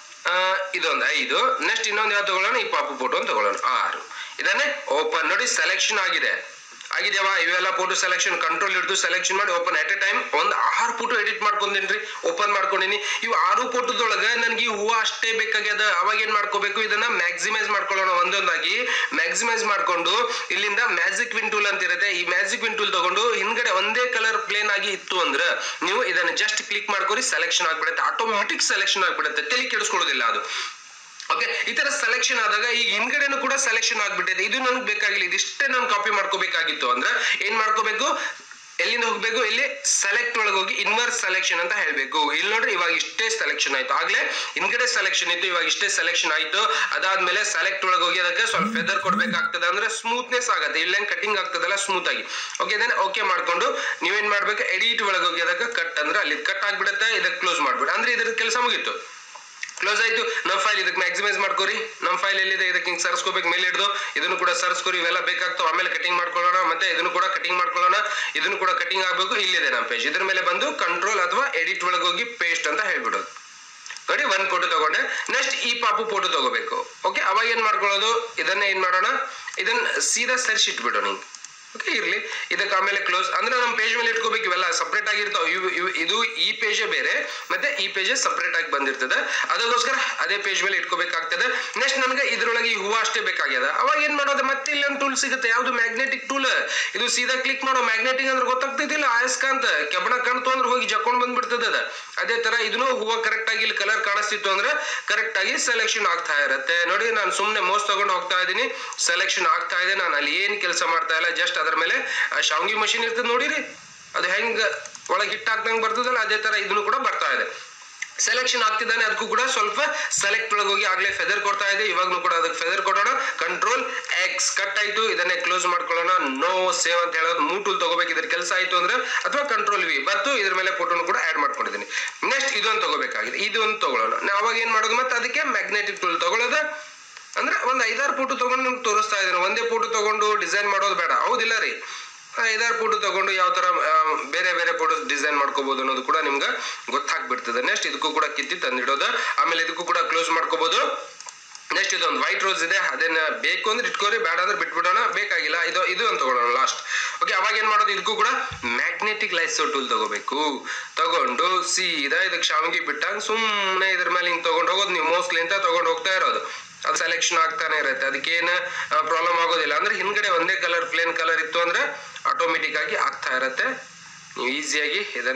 ಇದೊಂದು ಐದು ನೆಕ್ಸ್ಟ್ ಇನ್ನೊಂದು ಯಾವ್ದು ತಗೊಳ್ಳೋಣ ಈ ಪಾಪು ಫೋಟೋ ತಗೊಳ್ಳೋಣ ಆರು ಇದನ್ನೇ ಓಪನ್ ನೋಡಿ ಸೆಲೆಕ್ಷನ್ ಆಗಿದೆ ಆಗಿದ್ಯಾವ ಇವೆಲ್ಲ ಫೋಟೋ ಸೆಲೆಕ್ಷನ್ ಕಂಟ್ರೋಲ್ ಹಿಡಿದು ಸೆಲೆಕ್ಷನ್ ಮಾಡಿ ಓಪನ್ ಅಟ್ ಎ ಟೈಮ್ ಒಂದು ಆರು ಫೋಟೋ ಎಡಿಟ್ ಮಾಡ್ಕೊಂಡಿನ್ರಿ ಓಪನ್ ಮಾಡ್ಕೊಂಡಿನಿ ಇವು ಆರು ಫೋಟೋದೊಳಗೆ ನನಗೆ ಈ ಹೂವು ಅಷ್ಟೇ ಬೇಕಾಗ್ಯದ ಅವಾಗ ಏನ್ ಮಾಡ್ಕೋಬೇಕು ಇದನ್ನ ಮ್ಯಾಕ್ಸಿಮೈಸ್ ಮಾಡ್ಕೊಳ್ಳೋಣ ಒಂದೊಂದಾಗಿ ಮ್ಯಾಕ್ಸಿಮೈಸ್ ಮಾಡ್ಕೊಂಡು ಇಲ್ಲಿಂದ ಮ್ಯಾಜಿಕ್ ವಿನ್ ಟೂಲ್ ಅಂತ ಇರುತ್ತೆ ಈ ಮ್ಯಾಜಿಕ್ ವಿನ್ ಟೂಲ್ ತಗೊಂಡು ಹಿಂದ್ಗಡೆ ಒಂದೇ ಕಲರ್ ಪ್ಲೇನ್ ಆಗಿ ಇತ್ತು ಅಂದ್ರೆ ನೀವು ಇದನ್ನ ಜಸ್ಟ್ ಕ್ಲಿಕ್ ಮಾಡ್ಕೊರಿ ಸೆಲೆಕ್ಷನ್ ಆಗ್ಬಿಡುತ್ತೆ ಆಟೋಮೆಟಿಕ್ ಸೆಲೆಕ್ಷನ್ ಆಗ್ಬಿಡುತ್ತೆ ತಲೆ ಕೆಡಿಸ್ಕೊಳ್ಳೋದಿಲ್ಲ ಅದು ಓಕೆ ಈ ತರ ಸೆಲೆಕ್ಷನ್ ಆದಾಗ ಈಗ ಹಿಂದ್ಗಡೆನೂ ಕೂಡ ಸೆಲೆಕ್ಷನ್ ಆಗ್ಬಿಟ್ಟಿದೆ ಇದು ನನಗೆ ಬೇಕಾಗಿಲ್ಲ ಇದಿಷ್ಟೇ ನಾನು ಕಾಪಿ ಮಾಡ್ಕೋಬೇಕಾಗಿತ್ತು ಅಂದ್ರೆ ಏನ್ ಮಾಡ್ಕೋಬೇಕು ಎಲ್ಲಿಂದ ಹೋಗ್ಬೇಕು ಇಲ್ಲಿ ಸೆಲೆಕ್ಟ್ ಒಳಗೆ ಹೋಗಿ ಇನ್ವರ್ಸ್ ಸೆಲೆಕ್ಷನ್ ಅಂತ ಹೇಳ್ಬೇಕು ಇಲ್ಲಿ ನೋಡ್ರಿ ಇವಾಗ ಇಷ್ಟೇ ಸೆಲೆಕ್ಷನ್ ಆಯ್ತು ಆಗ್ಲೇ ಹಿಂದ್ಗಡೆ ಸೆಲೆಕ್ಷನ್ ಇತ್ತು ಇವಾಗ ಇಷ್ಟೇ ಸೆಲೆಕ್ಷನ್ ಆಯ್ತು ಅದಾದ್ಮೇಲೆ ಸೆಲೆಕ್ಟ್ ಒಳಗೆ ಹೋಗಿ ಅದಕ್ಕೆ ಸ್ವಲ್ಪ ಫೆದರ್ ಕೊಡ್ಬೇಕಾಗ್ತದೆ ಅಂದ್ರೆ ಸ್ಮೂತ್ನೆಸ್ ಆಗುತ್ತೆ ಇಲ್ಲೇನ್ ಕಟಿಂಗ್ ಆಗ್ತದಲ್ಲ ಸ್ಮೂತ್ ಆಗಿ ಓಕೆ ದೆನ್ ಓಕೆ ಮಾಡ್ಕೊಂಡು ನೀವೇನ್ ಮಾಡ್ಬೇಕು ಎಡಿಟ್ ಒಳಗೆ ಹೋಗಿ ಅದಕ್ಕೆ ಕಟ್ ಅಂದ್ರೆ ಅಲ್ಲಿ ಕಟ್ ಆಗ್ಬಿಡುತ್ತೆ ಇದಕ್ಕೆ ಕ್ಲೋಸ್ ಮಾಡ್ಬಿಡು ಅಂದ್ರೆ ಇದ್ರ ಕೆಲಸ ಮುಗೀತು ಕ್ಲೋಸ್ ಆಯ್ತು ನಮ್ಮ ಫೈಲ್ ಇದಕ್ಕೆ ಮ್ಯಾಕ್ಸಿಮೈಸ್ ಮಾಡ್ಕೋರಿ ನಮ್ಮ ಫೈಲ್ ಎಲ್ಲಿದೆ ಇದಕ್ಕೆ ಹಿಂಗೆ ಸರ್ಸ್ಕೋಬೇಕು ಮೇಲೆ ಹಿಡಿದು ಇದನ್ನು ಕೂಡ ಸರ್ಸ್ಕೋರಿ ಇವೆಲ್ಲ ಬೇಕಾಗ್ತಾವ ಆಮೇಲೆ ಕಟಿಂಗ್ ಮಾಡ್ಕೊಳ್ಳೋಣ ಮತ್ತೆ ಇದನ್ನು ಕೂಡ ಕಟಿಂಗ್ ಮಾಡ್ಕೊಳ್ಳೋಣ ಇದನ್ನು ಕೂಡ ಕಟಿಂಗ್ ಆಗಬೇಕು ಇಲ್ಲಿದೆ ನಮ್ಮ ಪೇಜ್ ಇದ್ರ ಮೇಲೆ ಬಂದು ಕಂಟ್ರೋಲ್ ಅಥವಾ ಎಡಿಟ್ ಒಳಗೆ ಹೋಗಿ ಪೇಸ್ಟ್ ಅಂತ ಹೇಳ್ಬಿಡೋದು ನೋಡಿ ಒಂದ್ ಫೋಟೋ ತಗೊಂಡೆ ನೆಕ್ಸ್ಟ್ ಈ ಪಾಪು ಫೋಟೋ ತಗೋಬೇಕು ಓಕೆ ಅವಾಗ ಏನ್ ಮಾಡ್ಕೊಳ್ಳೋದು ಇದನ್ನ ಏನ್ ಮಾಡೋಣ ಇದನ್ನ ಸೀದಾ ಸರ್ಚ್ ಇಟ್ಬಿಡೋಣ ಹಿಂಗೆ ಓಕೆ ಇರ್ಲಿ ಇದಕ್ಕೆ ಆಮೇಲೆ ಕ್ಲೋಸ್ ಅಂದ್ರೆ ನಮ್ಮ ಪೇಜ್ ಮೇಲೆ ಇಟ್ಕೋಬೇಕು ಇವೆಲ್ಲ ಸಪ್ರೇಟ್ ಆಗಿರ್ತಾವ ಇವು ಇವು ಇದು ಈ ಪೇಜೇ ಬೇರೆ ಮತ್ತೆ ಈ ಪೇಜೇ ಸಪ್ರೇಟ್ ಆಗಿ ಬಂದಿರ್ತದೆ ಅದಕ್ಕೋಸ್ಕರ ಅದೇ ಪೇಜ್ ಮೇಲೆ ಇಟ್ಕೋಬೇಕಾಗ್ತದೆ ನೆಕ್ಸ್ಟ್ ನನಗೆ ಇದ್ರೊಳಗೆ ಈ ಹೂವು ಅಷ್ಟೇ ಬೇಕಾಗ್ಯದ ಅವಾಗ ಏನ್ ಮಾಡೋದು ಮತ್ತೆ ಇಲ್ಲೊಂದು ಟೂಲ್ ಸಿಗುತ್ತೆ ಯಾವ್ದು ಮ್ಯಾಗ್ನೆಟಿಕ್ ಟೂಲ್ ಇದು ಸೀದಾ ಕ್ಲಿಕ್ ಮಾಡೋ ಮ್ಯಾಗ್ನೆಟಿಕ್ ಅಂದ್ರೆ ಗೊತ್ತಾಗ್ತೈತಿಲ್ಲ ಆಯಸ್ಕಾಂತ ಕೆಬ್ಬಣ ಕಾಣ್ತು ಅಂದ್ರೆ ಹೋಗಿ ಜಕ್ಕೊಂಡ್ ಬಂದ್ಬಿಡ್ತದೆ ಅದ ಅದೇ ತರ ಇದನ್ನು ಹೂವು ಕರೆಕ್ಟ್ ಆಗಿ ಇಲ್ಲಿ ಕಲರ್ ಕಾಣಿಸ್ತಿತ್ತು ಅಂದ್ರೆ ಕರೆಕ್ಟ್ ಆಗಿ ಸೆಲೆಕ್ಷನ್ ಆಗ್ತಾ ಇರುತ್ತೆ ನೋಡಿ ನಾನು ಸುಮ್ಮನೆ ಮೋಸ್ ತಗೊಂಡು ಹೋಗ್ತಾ ಇದ್ದೀನಿ ಸೆಲೆಕ್ಷನ್ ಆಗ್ತಾ ಇದೆ ನಾನು ಅಲ್ಲಿ ಏನ್ ಕೆಲಸ ಮಾಡ್ತಾ ಇಲ್ಲ ಜಸ್ಟ್ ಅದ್ರ ಮೇಲೆ ಆ ಶಾವ್ಗಿ ಮಷಿನ್ ಇರ್ತದೆ ನೋಡಿರಿ ಅದು ಹೆಂಗ್ ಒಳಗೆ ಹಿಟ್ ಹಾಕ್ದಂಗೆ ಬರ್ತದಲ್ಲ ಅದೇ ತರ ಇದನ್ನು ಕೂಡ ಬರ್ತಾ ಇದೆ ಸೆಲೆಕ್ಷನ್ ಆಗ್ತಿದ್ದಾನೆ ಅದಕ್ಕೂ ಕೂಡ ಸ್ವಲ್ಪ ಸೆಲೆಕ್ಟ್ ಒಳಗೆ ಹೋಗಿ ಆಗ್ಲೇ ಫೆದರ್ ಕೊಡ್ತಾ ಇದೆ ಇವಾಗ್ಲೂ ಕೂಡ ಅದಕ್ಕೆ ಫೆದರ್ ಕೊಡೋಣ ಕಂಟ್ರೋಲ್ ಎಕ್ಸ್ ಕಟ್ ಆಯ್ತು ಇದನ್ನೇ ಕ್ಲೋಸ್ ಮಾಡ್ಕೊಳ್ಳೋಣ ನೋ ಸೇವ್ ಅಂತ ಹೇಳೋದು ಮೂವ್ ಟೂಲ್ ತಗೋಬೇಕು ಇದ್ರ ಕೆಲಸ ಆಯ್ತು ಅಂದ್ರೆ ಅಥವಾ ಕಂಟ್ರೋಲ್ ವಿ ಬತ್ತು ಇದ್ರ ಮೇಲೆ ಫೋಟೋನು ಕೂಡ ಆಡ್ ಮಾಡ್ಕೊಂಡಿದ್ದೀನಿ ನೆಕ್ಸ್ಟ್ ಇದೊಂದು ತಗೋಬೇಕಾಗಿದೆ ಇದೊಂದು ತಗೊಳ್ಳೋಣ ನಾವು ಅವಾಗ ಏನ್ ಮಾಡೋದು ಮತ್ತೆ ಅದಕ್ಕೆ ಮ್ಯಾಗ್ನೆಟಿಕ್ ಟೂಲ್ ತಗೊಳ್ಳೋದು ಅಂದ್ರೆ ಒಂದ್ ಐದಾರು ಫೋಟೋ ತಗೊಂಡು ನಿಮ್ಗೆ ತೋರಿಸ್ತಾ ಇದ್ದೀನಿ ಒಂದೇ ಫೋಟೋ ತಗೊಂಡು ಡಿಸೈನ್ ಮಾಡೋದು ಬೇಡ ಹೌದಿಲ್ಲ ರೀ ಐದಾರು ಫೋಟೋ ತಗೊಂಡು ಯಾವ ತರ ಆ, ಬೇರೆ ಬೇರೆ ಫೋಟೋಸ್ ಡಿಸೈನ್ ಮಾಡ್ಕೋಬಹುದು ಅನ್ನೋದು ಕೂಡ ನಿಮ್ಗೆ ಗೊತ್ತಾಗ್ಬಿಡ್ತದೆ ನೆಕ್ಸ್ಟ್ ಇದಕ್ಕೂ ಕೂಡ ಕಿತ್ತಿ ತಂದಿಡೋದು ಆಮೇಲೆ ಇದಕ್ಕೂ ಕೂಡ ಕ್ಲೋಸ್ ಮಾಡ್ಕೋಬಹುದು ನೆಕ್ಸ್ಟ್ ಇದೊಂದು ವೈಟ್ ರೋಸ್ ಇದೆ ಅದನ್ನ ಬೇಕು ಅಂದ್ರೆ ಇಟ್ಕೋರಿ ಬೇಡ ಅಂದ್ರೆ ಬಿಟ್ಬಿಡೋಣ ಬೇಕಾಗಿಲ್ಲ ಇದು ಇದು ಅಂತ ತಗೊಳ್ಳೋಣ ಲಾಸ್ಟ್ ಓಕೆ ಅವಾಗ ಏನ್ ಮಾಡೋದು ಇದಕ್ಕೂ ಕೂಡ ಮ್ಯಾಗ್ನೆಟಿಕ್ ಲೈಸೋ ಟೂಲ್ ತಗೋಬೇಕು ತಗೊಂಡು ಸೀದಾ ಇದಕ್ಕೆ ಶಾವಿಗೆ ಬಿಟ್ಟಂಗ್ ಸುಮ್ಮನೆ ಇದ್ರ ಮೇಲೆ ಹಿಂಗ್ ತಗೊಂಡು ಹೋಗೋದು ನೀವು ಮೋಸ್ಟ್ಲಿ ಅಂತ ತಗೊಂಡು ಹೋಗ್ತಾ ಇರೋದು ಅದು ಸೆಲೆಕ್ಷನ್ ಆಗ್ತಾನೆ ಇರುತ್ತೆ ಅದಕ್ಕೇನು ಪ್ರಾಬ್ಲಮ್ ಆಗೋದಿಲ್ಲ ಅಂದ್ರೆ ಹಿಂದ್ಗಡೆ ಒಂದೇ ಕಲರ್ ಪ್ಲೇನ್ ಕಲರ್ ಇತ್ತು ಅಂದ್ರೆ ಆಟೋಮೆಟಿಕ್ ಆಗಿ ಆಗ್ತಾ ಇರುತ್ತೆ ನೀವು ಈಸಿಯಾಗಿ ಇದನ್ನೇ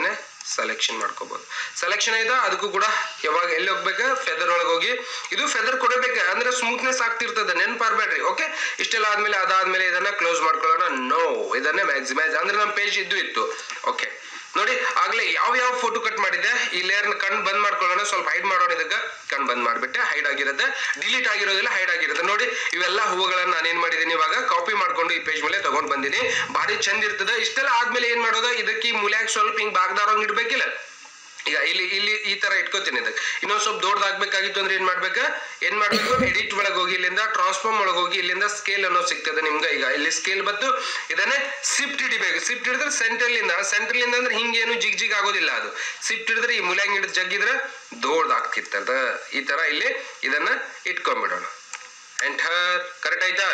ಸೆಲೆಕ್ಷನ್ ಮಾಡ್ಕೋಬಹುದು ಸೆಲೆಕ್ಷನ್ ಆಯ್ತಾ ಅದಕ್ಕೂ ಕೂಡ ಯಾವಾಗ ಎಲ್ಲಿ ಹೋಗ್ಬೇಕು ಫೆದರ್ ಒಳಗೆ ಹೋಗಿ ಇದು ಫೆದರ್ ಕೊಡಬೇಕು ಅಂದ್ರೆ ಸ್ಮೂತ್ನೆಸ್ ಆಗ್ತಿರ್ತದೆ ನೆನ್ಪಾರ್ಬೇಡ್ರಿ ಓಕೆ ಇಷ್ಟೆಲ್ಲ ಆದ್ಮೇಲೆ ಅದಾದ್ಮೇಲೆ ಇದನ್ನ ಕ್ಲೋಸ್ ಮಾಡ್ಕೊಳ್ಳೋಣ ನೋ ಇದನ್ನೇ ಮ್ಯಾಕ್ಸಿಮೈಸ್ ಅಂದ್ರೆ ನಮ್ಮ ಪೇಜ್ ಇದ್ದು ಇತ್ತು ಓಕೆ ನೋಡಿ ಆಗ್ಲೇ ಯಾವ ಯಾವ ಫೋಟೋ ಕಟ್ ಮಾಡಿದ್ದೆ ಈ ಲೇಯರ್ ಕಣ್ ಬಂದ್ ಮಾಡ್ಕೊಳ್ಳೋಣ ಸ್ವಲ್ಪ ಹೈಡ್ ಮಾಡೋಣ ಇದಕ್ಕೆ ಕಣ್ ಬಂದ್ ಮಾಡ್ಬಿಟ್ಟೆ ಹೈಡ್ ಆಗಿರುತ್ತೆ ಡಿಲೀಟ್ ಆಗಿರೋದಿಲ್ಲ ಹೈಡ್ ಆಗಿರುತ್ತೆ ನೋಡಿ ಇವೆಲ್ಲ ಹೂವುಗಳನ್ನ ನಾನು ಏನ್ ಮಾಡಿದ್ದೀನಿ ಇವಾಗ ಕಾಪಿ ಮಾಡ್ಕೊಂಡು ಈ ಪೇಜ್ ಮೇಲೆ ತಗೊಂಡ್ ಬಂದಿನಿ ಭಾರಿ ಚಂದ ಇರ್ತದೆ ಇಷ್ಟೆಲ್ಲ ಆದ್ಮೇಲೆ ಏನ್ ಮಾಡೋದು ಇದಕ್ಕೆ ಈ ಮೂಲ್ಯಾಗ ಸ್ವಲ್ಪ ಹಿಂಗ್ ಬಾಗ್ದಾರಂಗ್ ಇಡ್ಬೇಕಿಲ್ಲ ಈಗ ಇಲ್ಲಿ ಇಲ್ಲಿ ಈ ತರ ಇಟ್ಕೋತೀನಿ ಇದಕ್ಕೆ ಇನ್ನೊಂದ್ ಸ್ವಲ್ಪ ದೊಡ್ಡದಾಗ್ಬೇಕಾಗಿತ್ತು ಅಂದ್ರೆ ಏನ್ ಮಾಡ್ಬೇಕು ಏನ್ ಮಾಡ್ಬೇಕು ಎಡಿಟ್ ಒಳಗೆ ಹೋಗಿ ಇಲ್ಲಿಂದ ಟ್ರಾನ್ಸ್ಫಾರ್ಮ್ ಒಳಗೆ ಹೋಗಿ ಇಲ್ಲಿಂದ ಸ್ಕೇಲ್ ಅನ್ನೋ ಸಿಗ್ತದೆ ನಿಮ್ಗೆ ಈಗ ಇಲ್ಲಿ ಸ್ಕೇಲ್ ಬತ್ತು ಇದನ್ನೇ ಸಿಫ್ಟ್ ಹಿಡಿಬೇಕು ಸಿಫ್ಟ್ ಹಿಡಿದ್ರೆ ಸೆಂಟ್ರಲಿಂದ ಸೆಂಟ್ರಲಿಂದ ಅಂದ್ರೆ ಹಿಂಗೇನು ಜಿಗ್ ಜಿಗ್ ಆಗೋದಿಲ್ಲ ಅದು ಸಿಫ್ಟ್ ಹಿಡಿದ್ರೆ ಈ ಮುಲ್ಯಾಂಗ್ ಹಿಡಿದು ಜಗ್ಗಿದ್ರೆ ದೊಡ್ಡದಾಗ್ತಿರ್ತದ ಈ ತರ ಇಲ್ಲಿ ಇದನ್ನ ಇಟ್ಕೊಂಡ್ಬಿಡೋಣ ಎಂಟರ್ ಕರೆಕ್ಟ್ ಆಯ್ತಾ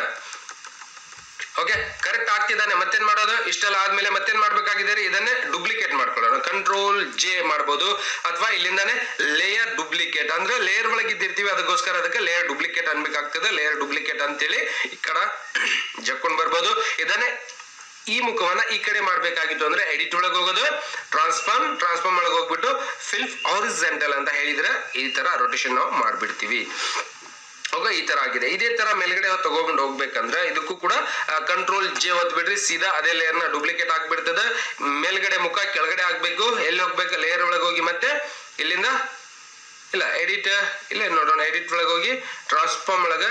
ಓಕೆ ಕರೆಕ್ಟ್ ಆಗ್ತಿದ್ದಾನೆ ಮತ್ತೇನ್ ಮಾಡೋದು ಇಷ್ಟೆಲ್ಲ ಆದ್ಮೇಲೆ ಮತ್ತೇನ್ ಮಾಡ್ಬೇಕಾಗಿದೆ ರೀ ಇದನ್ನೇ ಡುಪ್ಲಿಕೇಟ್ ಮಾಡ್ಕೊಳ್ಳೋಣ ಕಂಟ್ರೋಲ್ ಜೆ ಮಾಡ್ಬೋದು ಅಥವಾ ಇಲ್ಲಿಂದಾನೆ ಲೇಯರ್ ಡುಪ್ಲಿಕೇಟ್ ಅಂದ್ರೆ ಲೇಯರ್ ಒಳಗೆ ಇದ್ದಿರ್ತೀವಿ ಅದಕ್ಕೋಸ್ಕರ ಅದಕ್ಕೆ ಲೇಯರ್ ಡುಪ್ಲಿಕೇಟ್ ಅನ್ಬೇಕಾಗ್ತದೆ ಲೇಯರ್ ಡುಪ್ಲಿಕೇಟ್ ಅಂತೇಳಿ ಈ ಕಡ ಜಕ್ಕೊಂಡ್ ಬರ್ಬೋದು ಇದನ್ನೇ ಈ ಮುಖವನ್ನ ಈ ಕಡೆ ಮಾಡ್ಬೇಕಾಗಿತ್ತು ಅಂದ್ರೆ ಎಡಿಟ್ ಒಳಗೆ ಹೋಗೋದು ಟ್ರಾನ್ಸ್ಫಾರ್ಮ್ ಟ್ರಾನ್ಸ್ಫಾರ್ಮ್ ಒಳಗೆ ಹೋಗ್ಬಿಟ್ಟು ಫಿಲ್ಫ್ ಆರಿಸೆಂಟಲ್ ಅಂತ ಹೇಳಿದ್ರೆ ಈ ತರ ರೊಟೇಷನ್ ನಾವು ಮಾಡ್ಬಿಡ್ತೀವಿ ಓಕೆ ಈ ತರ ಆಗಿದೆ ಇದೇ ತರ ಮೇಲ್ಗಡೆ ತಗೊಂಡು ಹೋಗ್ಬೇಕಂದ್ರೆ ಇದಕ್ಕೂ ಕೂಡ ಕಂಟ್ರೋಲ್ ಜೆ ಬಿಡ್ರಿ ಸೀದಾ ಅದೇ ಲೇಯರ್ ನ ಡೂಪ್ಲಿಕೇಟ್ ಆಗ್ಬಿಡ್ತದೆ ಮೇಲ್ಗಡೆ ಮುಖ ಕೆಳಗಡೆ ಆಗ್ಬೇಕು ಎಲ್ಲಿ ಹೋಗ್ಬೇಕು ಲೇಯರ್ ಒಳಗೆ ಹೋಗಿ ಮತ್ತೆ ಇಲ್ಲಿಂದ ಇಲ್ಲ ಎಡಿಟ್ ಇಲ್ಲೇ ನೋಡೋಣ ಎಡಿಟ್ ಒಳಗೆ ಹೋಗಿ ಟ್ರಾನ್ಸ್ಫಾರ್ಮ್ ಒಳಗೆ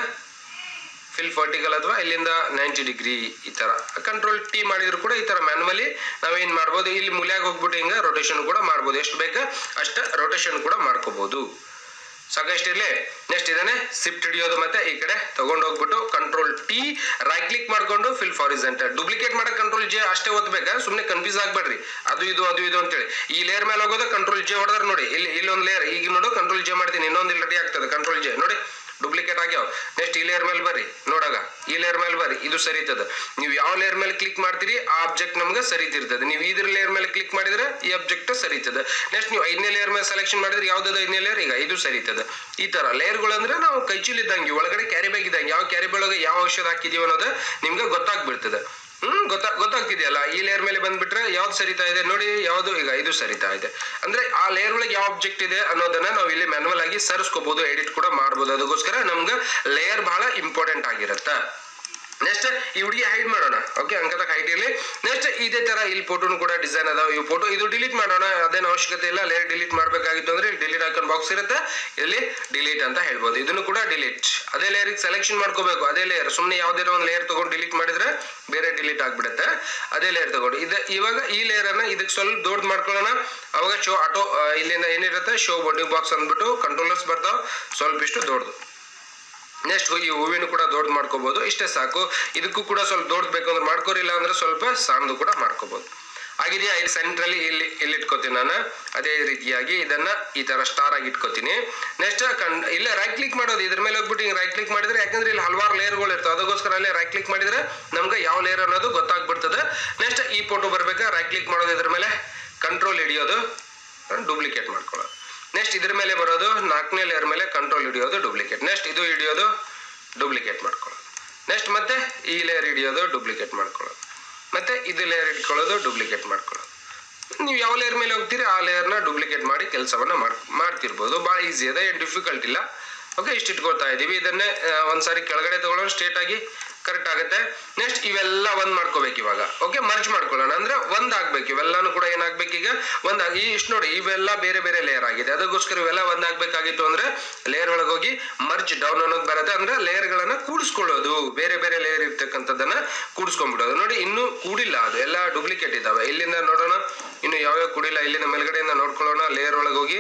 ಫಿಲ್ ವರ್ಟಿಕಲ್ ಅಥವಾ ಇಲ್ಲಿಂದ ನೈಂಟಿ ಡಿಗ್ರಿ ಈ ತರ ಕಂಟ್ರೋಲ್ ಟಿ ಮಾಡಿದ್ರು ಕೂಡ ಈ ತರ ಮ್ಯಾನುವಲಿ ನಾವೇನ್ ಮಾಡ್ಬೋದು ಇಲ್ಲಿ ಮೂಲ್ಯಾಗ ಹೋಗ್ಬಿಟ್ಟು ಹಿಂಗ ರೊಟೇಷನ್ ಕೂಡ ಮಾಡ್ಬೋದು ಎಷ್ಟು ಬೇಕಾ ಅಷ್ಟ ರೊಟೇಷನ್ ಕೂಡ ಮಾಡ್ಕೋಬಹುದು ಸಾಕಷ್ಟಿರ್ಲಿ ನೆಕ್ಸ್ಟ್ ಇದನ್ನೇ ಸಿಫ್ಟ್ ಹಿಡಿಯೋದು ಮತ್ತೆ ಈ ಕಡೆ ತಗೊಂಡು ಹೋಗ್ಬಿಟ್ಟು ಕಂಟ್ರೋಲ್ ಟಿ ರೈಟ್ ಕ್ಲಿಕ್ ಮಾಡ್ಕೊಂಡು ಫಿಲ್ ಫಾರಿಸೆಂಟರ್ ಡುಪ್ಲಿಕೇಟ್ ಮಾಡಕ್ ಕಂಟ್ರೋಲ್ ಜೆ ಅಷ್ಟೇ ಓದ್ಬೇಕಾ ಸುಮ್ಮನೆ ಕನ್ಫ್ಯೂಸ್ ಆಗ್ಬೇಡ್ರಿ ಅದು ಇದು ಅದು ಇದು ಅಂತೇಳಿ ಈ ಲೇಯರ್ ಮೇಲೆ ಹೋಗೋದು ಕಂಟ್ರೋಲ್ ಜೆ ಹೊಡೆದ್ರೆ ನೋಡಿ ಇಲ್ಲಿ ಇಲ್ಲೊಂದು ಲೇಯರ್ ಈಗ ನೋಡು ಕಂಟ್ರೋಲ್ ಜೆ ಮಾಡ್ತೀನಿ ಇನ್ನೊಂದು ಇಲ್ಲಿ ರೆಡಿ ಆಗ್ತದೆ ಕಂಟ್ರೋಲ್ ಜೆ ನೋಡಿ ಡೂಪ್ಲಿಕೇಟ್ ಆಗ್ಯಾವ ನೆಕ್ಸ್ಟ್ ಈ ಲೇಯರ್ ಮೇಲೆ ಬರ್ರಿ ನೋಡಾಗ ಈ ಲೇಯರ್ ಮೇಲೆ ಬರ್ರಿ ಇದು ಸರಿತದ ನೀವು ಯಾವ ಲೇಯರ್ ಮೇಲೆ ಕ್ಲಿಕ್ ಮಾಡ್ತೀರಿ ಆ ಆಬ್ಜೆಕ್ಟ್ ನಮ್ಗೆ ಸರಿತಿರ್ತದೆ ನೀವು ಇದ್ರ ಲೇಯರ್ ಮೇಲೆ ಕ್ಲಿಕ್ ಮಾಡಿದ್ರೆ ಈ ಆಬ್ಜೆಕ್ಟ್ ಸರಿತದೆ ನೆಕ್ಸ್ಟ್ ನೀವು ಐದನೇ ಲೇಯರ್ ಮೇಲೆ ಸೆಲೆಕ್ಷನ್ ಮಾಡಿದ್ರೆ ಯಾವ್ದಾದ್ರು ಐದನೇ ಲೇಯರ್ ಈಗ ಇದು ಸರಿತದೆ ಈ ತರ ಲೇಯರ್ಗಳು ಅಂದ್ರೆ ನಾವು ಕೈಚೀಲ್ ಇದ್ದಂಗೆ ಒಳಗಡೆ ಕ್ಯಾರಿ ಬ್ಯಾಗ್ ಇದ್ದಂಗೆ ಯಾವ ಕ್ಯಾರಿ ಒಳಗೆ ಯಾವ ಔಷಧ ಹಾಕಿದೀವಿ ಅನ್ನೋದು ನಿಮ್ಗೆ ಗೊತ್ತಾಗ್ಬಿಡ್ತದೆ ಹ್ಮ್ ಗೊತ್ತಾ ಗೊತ್ತಾಗ್ತಿದೆಯಲ್ಲ ಈ ಲೇಯರ್ ಮೇಲೆ ಬಂದ್ಬಿಟ್ರೆ ಯಾವ್ದು ಸರಿತಾ ಇದೆ ನೋಡಿ ಯಾವ್ದು ಈಗ ಇದು ಸರಿತಾ ಇದೆ ಅಂದ್ರೆ ಆ ಲೇಯರ್ ಒಳಗೆ ಯಾವ ಆಬ್ಜೆಕ್ಟ್ ಇದೆ ಅನ್ನೋದನ್ನ ನಾವು ಇಲ್ಲಿ ಮ್ಯಾನುವಲ್ ಆಗಿ ಸರ್ಸ್ಕೋಬಹುದು ಎಡಿಟ್ ಕೂಡ ಮಾಡ್ಬೋದು ಅದಕ್ಕೋಸ್ಕರ ನಮ್ಗೆ ಲೇಯರ್ ಬಹಳ ಇಂಪಾರ್ಟೆಂಟ್ ಆಗಿರುತ್ತೆ ನೆಕ್ಸ್ಟ್ ಈ ಹುಡುಗಿ ಹೈಡ್ ಮಾಡೋಣ ಓಕೆ ಅಂಕತ ಹೈಟ್ ಇರಲಿ ನೆಕ್ಸ್ಟ್ ಇದೇ ತರ ಇಲ್ಲಿ ಫೋಟೋನು ಕೂಡ ಡಿಸೈನ್ ಅದಾವ ಈ ಫೋಟೋ ಇದು ಡಿಲೀಟ್ ಮಾಡೋಣ ಅದೇನು ಅವಶ್ಯಕತೆ ಇಲ್ಲ ಲೇಯರ್ ಡಿಲೀಟ್ ಮಾಡಬೇಕಾಗಿತ್ತು ಅಂದ್ರೆ ಇಲ್ಲಿ ಡಿಲೀಟ್ ಹಾಕೊಂಡು ಬಾಕ್ಸ್ ಇರುತ್ತೆ ಇಲ್ಲಿ ಡಿಲೀಟ್ ಅಂತ ಹೇಳ್ಬೋದು ಇದನ್ನು ಕೂಡ ಡಿಲೀಟ್ ಅದೇ ಲೇಯರ್ ಸೆಲೆಕ್ಷನ್ ಮಾಡ್ಕೋಬೇಕು ಅದೇ ಲೇಯರ್ ಸುಮ್ಮನೆ ಯಾವ್ದೇ ಒಂದು ಲೇಯರ್ ತಗೊಂಡು ಡಿಲೀಟ್ ಮಾಡಿದ್ರೆ ಬೇರೆ ಡಿಲೀಟ್ ಆಗ್ಬಿಡುತ್ತೆ ಅದೇ ಲೇಯರ್ ತಗೊಂಡು ಇದು ಇವಾಗ ಈ ಲೇಯರ್ ಅನ್ನ ಇದಕ್ಕೆ ಸ್ವಲ್ಪ ದೊಡ್ಡ ಮಾಡ್ಕೊಳ್ಳೋಣ ಅವಾಗ ಶೋ ಆಟೋ ಇಲ್ಲಿಂದ ಏನಿರುತ್ತೆ ಶೋ ಬೌಂಡಿಂಗ್ ಬಾಕ್ಸ್ ಅಂದ್ಬಿಟ್ಟು ಕಂಟ್ರೋಲರ್ಸ್ ಬರ್ತಾವ ಸ್ವಲ್ಪ ಇಷ್ಟು ದೊಡ್ಡದು ನೆಕ್ಸ್ಟ್ ಈ ಹೂವಿನ ಕೂಡ ದೊಡ್ಡ ಮಾಡ್ಕೋಬಹುದು ಇಷ್ಟೇ ಸಾಕು ಇದಕ್ಕೂ ಕೂಡ ಸ್ವಲ್ಪ ದೊಡ್ಡ ಬೇಕು ಅಂದ್ರೆ ಮಾಡ್ಕೋರಿಲ್ಲ ಅಂದ್ರೆ ಸ್ವಲ್ಪ ಸಣ್ಣದು ಕೂಡ ಮಾಡ್ಕೋಬಹುದು ಆಗಿದೆಯಾ ಇದು ಸೆಂಟ್ರಲ್ಲಿ ಇಲ್ಲಿ ಇಲ್ಲಿ ಇಟ್ಕೋತೀನಿ ನಾನು ಅದೇ ರೀತಿಯಾಗಿ ಇದನ್ನ ಈ ತರ ಸ್ಟಾರ್ ಆಗಿ ಇಟ್ಕೋತೀನಿ ನೆಕ್ಸ್ಟ್ ಕಣ್ ಇಲ್ಲ ರೈಟ್ ಕ್ಲಿಕ್ ಮಾಡೋದು ಇದ್ರ ಮೇಲೆ ಹೋಗ್ಬಿಟ್ಟು ಹಿಂಗೆ ರೈಟ್ ಕ್ಲಿಕ್ ಮಾಡಿದ್ರೆ ಯಾಕಂದ್ರೆ ಇಲ್ಲಿ ಹಲವಾರು ಲೇಯರ್ಗಳು ಇರ್ತವೆ ಅದಕ್ಕೋಸ್ಕರ ಅಲ್ಲೇ ರೈಟ್ ಕ್ಲಿಕ್ ಮಾಡಿದ್ರೆ ನಮ್ಗೆ ಯಾವ ಲೇಯರ್ ಅನ್ನೋದು ಗೊತ್ತಾಗ್ಬಿಡ್ತದೆ ನೆಕ್ಸ್ಟ್ ಈ ಫೋಟೋ ಬರ್ಬೇಕಾ ರೈಟ್ ಕ್ಲಿಕ್ ಮಾಡೋದು ಇದ್ರ ಮೇಲೆ ಕಂಟ್ರೋಲ್ ಹಿಡಿಯೋದು ಡೂಪ್ಲಿಕೇಟ್ ಮಾಡ್ಕೊಳ್ಳೋದು ನೆಕ್ಸ್ಟ್ ಇದ್ರ ಮೇಲೆ ಬರೋದು ನಾಲ್ಕನೇ ಲೇಯರ್ ಮೇಲೆ ಕಂಟ್ರೋಲ್ ಹಿಡಿಯೋದು ಡೂಪ್ಲಿಕೇಟ್ ನೆಕ್ಸ್ಟ್ ಇದು ಹಿಡಿಯೋದು ಡೂಪ್ಲಿಕೇಟ್ ಮಾಡ್ಕೊಳ್ಳೋದು ನೆಕ್ಸ್ಟ್ ಮತ್ತೆ ಈ ಲೇಯರ್ ಹಿಡಿಯೋದು ಡೂಪ್ಲಿಕೇಟ್ ಮಾಡ್ಕೊಳ್ಳೋದು ಮತ್ತೆ ಇದು ಲೇಯರ್ ಇಟ್ಕೊಳ್ಳೋದು ಡೂಪ್ಲಿಕೇಟ್ ಮಾಡ್ಕೊಳ್ಳೋದು ನೀವು ಯಾವ ಲೇಯರ್ ಮೇಲೆ ಹೋಗ್ತೀರಿ ಆ ಲೇಯರ್ನ ಡೂಪ್ಲಿಕೇಟ್ ಮಾಡಿ ಕೆಲಸವನ್ನ ಮಾಡ್ ಮಾಡ್ತಿರ್ಬೋದು ಭಾಳ ಈಸಿ ಅದ ಏನು ಡಿಫಿಕಲ್ಟ್ ಇಲ್ಲ ಓಕೆ ಇಷ್ಟು ಇಟ್ಕೊಳ್ತಾ ಇದೀವಿ ಇದನ್ನೇ ಆ, ಒಂದ್ಸಾರಿ ಕೆಳಗಡೆ ತಗೊಳ್ಳೋಣ ಸ್ಟ್ರೇಟ್ ಆಗಿ ಕರೆಕ್ಟ್ ಆಗುತ್ತೆ ನೆಕ್ಸ್ಟ್ ಇವೆಲ್ಲ ಒಂದ್ ಮಾಡ್ಕೋಬೇಕು ಇವಾಗ ಓಕೆ ಮರ್ಜ್ ಮಾಡ್ಕೊಳ್ಳೋಣ ಅಂದ್ರೆ ಒಂದ್ ಆಗ್ಬೇಕು ಇವೆಲ್ಲಾನು ಕೂಡ ಏನಾಗ್ಬೇಕು ಈಗ ಒಂದ್ ಆಗಿ ಇಷ್ಟು ನೋಡಿ ಇವೆಲ್ಲ ಬೇರೆ ಬೇರೆ ಲೇಯರ್ ಆಗಿದೆ ಅದಕ್ಕೋಸ್ಕರ ಇವೆಲ್ಲ ಒಂದ್ ಆಗ್ಬೇಕಾಗಿತ್ತು ಅಂದ್ರೆ ಲೇಯರ್ ಒಳಗೆ ಹೋಗಿ ಮರ್ಜ್ ಡೌನ್ ಅನ್ನೋದು ಬರುತ್ತೆ ಅಂದ್ರೆ ಲೇಯರ್ ಗಳನ್ನ ಕೂಡಿಸ್ಕೊಳ್ಳೋದು ಬೇರೆ ಬೇರೆ ಲೇಯರ್ ಇರ್ತಕ್ಕಂಥದ್ದನ್ನ ಕೂಡಿಸ್ಕೊಂಡ್ಬಿಡೋದು ನೋಡಿ ಇನ್ನೂ ಕೂಡಿಲ್ಲ ಅದು ಎಲ್ಲ ಡೂಪ್ಲಿಕೇಟ್ ಇದಾವೆ ಇಲ್ಲಿಂದ ನೋಡೋಣ ಇನ್ನು ಯಾವ್ಯಾವ ಕೂಡಿಲ್ಲ ಇಲ್ಲಿಂದ ಮೇಲ್ಗಡೆಯಿಂದ ನೋಡ್ಕೊಳ್ಳೋಣ ಲೇಯರ್ ಒಳಗೆ ಹೋಗಿ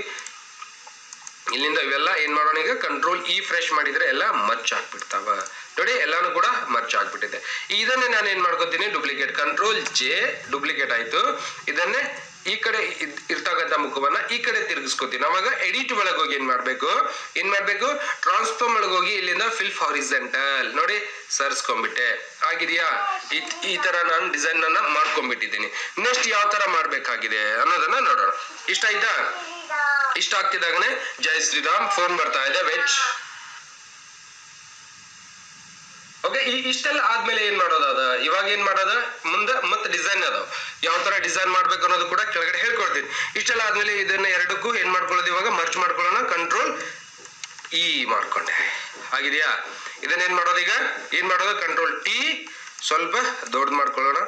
ಇಲ್ಲಿಂದ ಇವೆಲ್ಲ ಏನ್ ಮಾಡೋಣ ಈಗ ಕಂಟ್ರೋಲ್ ಇ ಫ್ರೆಶ್ ಮಾಡಿದ್ರೆ ಎಲ್ಲ ಮರ್ಚ್ ಆಗ್ಬಿಡ್ತಾವ ನೋಡಿ ಎಲ್ಲಾನು ಕೂಡ ಮರ್ಚ್ ಆಗ್ಬಿಟ್ಟಿದೆ ಇದನ್ನೇ ನಾನು ಏನ್ ಮಾಡ್ಕೋತೀನಿ ಡೂಪ್ಲಿಕೇಟ್ ಕಂಟ್ರೋಲ್ ಜೆ ಡೂಪ್ಲಿಕೇಟ್ ಆಯ್ತು ಇದನ್ನೇ ಈ ಕಡೆ ಇದ್- ಇರ್ತಕ್ಕಂಥ ಮುಖವನ್ನ ಈ ಕಡೆ ತಿರುಗಿಸ್ಕೋತೀನಿ ಅವಾಗ ಎಡಿಟ್ ಒಳಗೆ ಹೋಗಿ ಏನ್ ಮಾಡ್ಬೇಕು ಏನ್ ಮಾಡ್ಬೇಕು ಟ್ರಾನ್ಸ್ಫಾರ್ಮ್ ಒಳಗೆ ಹೋಗಿ ಇಲ್ಲಿಂದ ಫಿಲ್ ಹಾರಿಸೆಂಟಲ್ ನೋಡಿ ಸರ್ಸ್ಕೊಂಡ್ಬಿಟ್ಟೆ ಆಗಿದೆಯಾ ಈ- ಈ ತರ ನಾನು ಡಿಸೈನ್ ಅನ್ನ ಮಾಡ್ಕೊಂಡ್ಬಿಟ್ಟಿದ್ದೀನಿ ನೆಕ್ಸ್ಟ್ ಯಾವ ತರ ಮಾಡ್ಬೇಕಾಗಿದೆ ಅನ್ನೋದನ್ನ ನೋಡೋಣ ಇಷ್ಟ ಆಯ್ತಾ ಇಷ್ಟ ಆಗ್ತಿದ್ದಾಗನೆ ಜೈ ಶ್ರೀರಾಮ್ ಫೋನ್ ಬರ್ತಾ ಇದೆ ವೆಚ್ ಓಕೆ ಇಷ್ಟೆಲ್ಲ ಆದ್ಮೇಲೆ ಏನ್ ಮಾಡೋದು ಅದ ಇವಾಗ ಏನ್ ಮಾಡೋದ ಮುಂದೆ ಮತ್ತೆ ಡಿಸೈನ್ ಅದಾವ ಯಾವ ತರ ಡಿಸೈನ್ ಮಾಡ್ಬೇಕು ಅನ್ನೋದು ಕೂಡ ಕೆಳಗಡೆ ಹೇಳ್ಕೊಡ್ತೀನಿ ಇಷ್ಟೆಲ್ಲ ಆದ್ಮೇಲೆ ಇದನ್ನ ಎರಡಕ್ಕೂ ಏನ್ ಮಾಡ್ಕೊಳ್ಳೋದು ಇವಾಗ ಮರ್ಚ್ ಮಾಡ್ಕೊಳ್ಳೋಣ ಕಂಟ್ರೋಲ್ ಇ ಮಾಡ್ಕೊಂಡೆ ಆಗಿದೆಯಾ ಇದನ್ನ ಏನ್ ಮಾಡೋದು ಈಗ ಏನ್ ಮಾಡೋದು ಕಂಟ್ರೋಲ್ ಟಿ ಸ್ವಲ್ಪ ದೊಡ್ಡ ಮಾಡ್ಕೊಳ್ಳೋಣ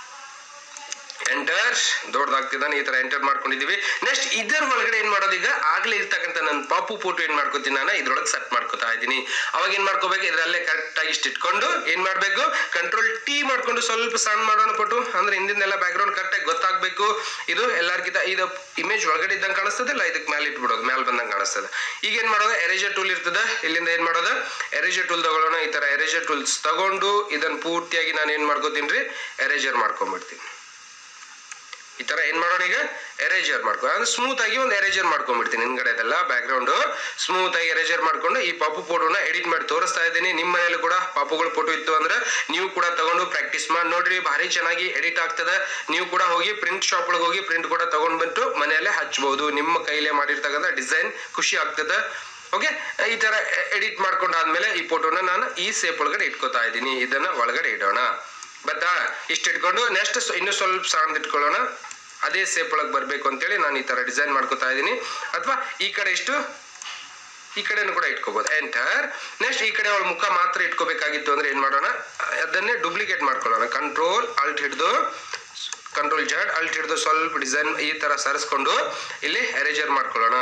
ಎಂಟರ್ ದೊಡ್ಡದಾಗ್ತಿದ್ದಾನೆ ಈ ತರ ಎಂಟರ್ ಮಾಡ್ಕೊಂಡಿದೀವಿ ನೆಕ್ಸ್ಟ್ ಇದರ ಒಳಗಡೆ ಏನ್ ಮಾಡೋದು ಈಗ ಆಗ್ಲೇ ಇರ್ತಕ್ಕಂಥ ನನ್ನ ಪಾಪು ಫೋಟೋ ಏನ್ ಮಾಡ್ಕೋತೀನಿ ನಾನು ಇದ್ರೊಳಗೆ ಸೆಟ್ ಮಾಡ್ಕೋತಾ ಇದ್ದೀನಿ ಅವಾಗ ಏನ್ ಮಾಡ್ಕೋಬೇಕು ಇದರಲ್ಲೇ ಕರೆಕ್ಟ್ ಆಗಿ ಇಷ್ಟು ಇಟ್ಕೊಂಡು ಏನ್ ಮಾಡ್ಬೇಕು ಕಂಟ್ರೋಲ್ ಟಿ ಮಾಡ್ಕೊಂಡು ಸ್ವಲ್ಪ ಸಣ್ಣ ಮಾಡೋಣ ಫೋಟೋ ಅಂದ್ರೆ ಹಿಂದಿಂದೆಲ್ಲ ಬ್ಯಾಕ್ ಗ್ರೌಂಡ್ ಕರೆಕ್ಟ್ ಆಗಿ ಗೊತ್ತಾಗ್ಬೇಕು ಇದು ಎಲ್ಲರಿಗಿಂತ ಇದು ಇಮೇಜ್ ಒಳಗಡೆ ಇದ್ದಂಗೆ ಕಾಣಿಸ್ತದಿಲ್ಲ ಇದಕ್ಕೆ ಮೇಲೆ ಇಟ್ಬಿಡೋದು ಮೇಲೆ ಬಂದಂಗೆ ಕಾಣಿಸ್ತದೆ ಈಗ ಏನ್ ಮಾಡೋದು ಎರೇಜರ್ ಟೂಲ್ ಇರ್ತದೆ ಇಲ್ಲಿಂದ ಏನ್ ಮಾಡೋದು ಎರೇಜರ್ ಟೂಲ್ ತಗೊಳ್ಳೋಣ ಈ ತರ ಎರೇಜರ್ ಟೂಲ್ಸ್ ತಗೊಂಡು ಇದನ್ನ ಪೂರ್ತಿಯಾಗಿ ನಾನು ಏನ್ ಮಾಡ್ಕೋತೀನಿ ರೀ ಎರೇಜರ್ ಮಾಡ್ಕೊಂಡ್ಬಿಡ್ತೀನಿ ಈ ತರ ಏನ್ ಮಾಡೋಣ ಈಗ ಎರೇಜರ್ ಮಾಡ್ಕೊ ಅಂದ್ರೆ ಸ್ಮೂತ್ ಆಗಿ ಒಂದು ಎರೇಜರ್ ಮಾಡ್ಕೊಂಡ್ಬಿಡ್ತೀನಿ ಹಿಂದ್ಗಡೆ ಇದೆಲ್ಲ ಬ್ಯಾಕ್ ಗ್ರೌಂಡ್ ಸ್ಮೂತ್ ಆಗಿ ಎರೇಜರ್ ಮಾಡ್ಕೊಂಡು ಈ ಪಾಪು ಫೋಟೋನ ಎಡಿಟ್ ಮಾಡಿ ತೋರಿಸ್ತಾ ಇದ್ದೀನಿ ನಿಮ್ಮ ಮನೇಲಿ ಕೂಡ ಪಾಪುಗಳ ಫೋಟೋ ಇತ್ತು ಅಂದ್ರೆ ನೀವು ಕೂಡ ತಗೊಂಡು ಪ್ರಾಕ್ಟೀಸ್ ಮಾಡಿ ನೋಡ್ರಿ ಭಾರಿ ಚೆನ್ನಾಗಿ ಎಡಿಟ್ ಆಗ್ತದೆ ನೀವು ಕೂಡ ಹೋಗಿ ಪ್ರಿಂಟ್ ಶಾಪ್ ಒಳಗೆ ಹೋಗಿ ಪ್ರಿಂಟ್ ಕೂಡ ತಗೊಂಡ್ ಬಂದು ಮನೆಯಲ್ಲೇ ಹಚ್ಬಹುದು ನಿಮ್ಮ ಕೈಲೇ ಮಾಡಿರ್ತಕ್ಕಂಥ ಡಿಸೈನ್ ಖುಷಿ ಆಗ್ತದೆ ಓಕೆ ಈ ತರ ಎಡಿಟ್ ಮಾಡ್ಕೊಂಡಾದ್ಮೇಲೆ ಈ ಫೋಟೋನ ನಾನು ಈ ಸೇಪ್ ಒಳಗಡೆ ಇಟ್ಕೋತಾ ಇದ್ದೀನಿ ಇದನ್ನ ಒಳಗಡೆ ಇಡೋಣ ಬತ್ತಾ ಇಷ್ಟು ಇಟ್ಕೊಂಡು ನೆಕ್ಸ್ಟ್ ಇನ್ನೂ ಸ್ವಲ್ಪ ಸಣ್ಣ ಇಟ್ಕೊಳ್ಳೋಣ ಅದೇ ಸೇಪ್ ಒಳಗೆ ಬರಬೇಕು ಅಂತೇಳಿ ನಾನು ಈ ತರ ಡಿಸೈನ್ ಮಾಡ್ಕೋತಾ ಇದ್ದೀನಿ ಅಥವಾ ಈ ಕಡೆ ಇಷ್ಟು ಈ ಕಡೆನೂ ಕೂಡ ಇಟ್ಕೋಬಹುದು ಎಂಟರ್ ನೆಕ್ಸ್ಟ್ ಈ ಕಡೆ ಅವಳ ಮುಖ ಮಾತ್ರ ಇಟ್ಕೋಬೇಕಾಗಿತ್ತು ಅಂದ್ರೆ ಏನ್ ಮಾಡೋಣ ಅದನ್ನೇ ಡೂಪ್ಲಿಕೇಟ್ ಮಾಡ್ಕೊಳ್ಳೋಣ ಕಂಟ್ರೋಲ್ ಅಲ್ಟ್ ಹಿಡಿದು ಕಂಟ್ರೋಲ್ ಜಡ್ ಅಲ್ಟ್ ಹಿಡಿದು ಸ್ವಲ್ಪ ಡಿಸೈನ್ ಈ ತರ ಸರಿಸ್ಕೊಂಡು ಇಲ್ಲಿ ಎರೇಜರ್ ಮಾಡ್ಕೊಳ್ಳೋಣ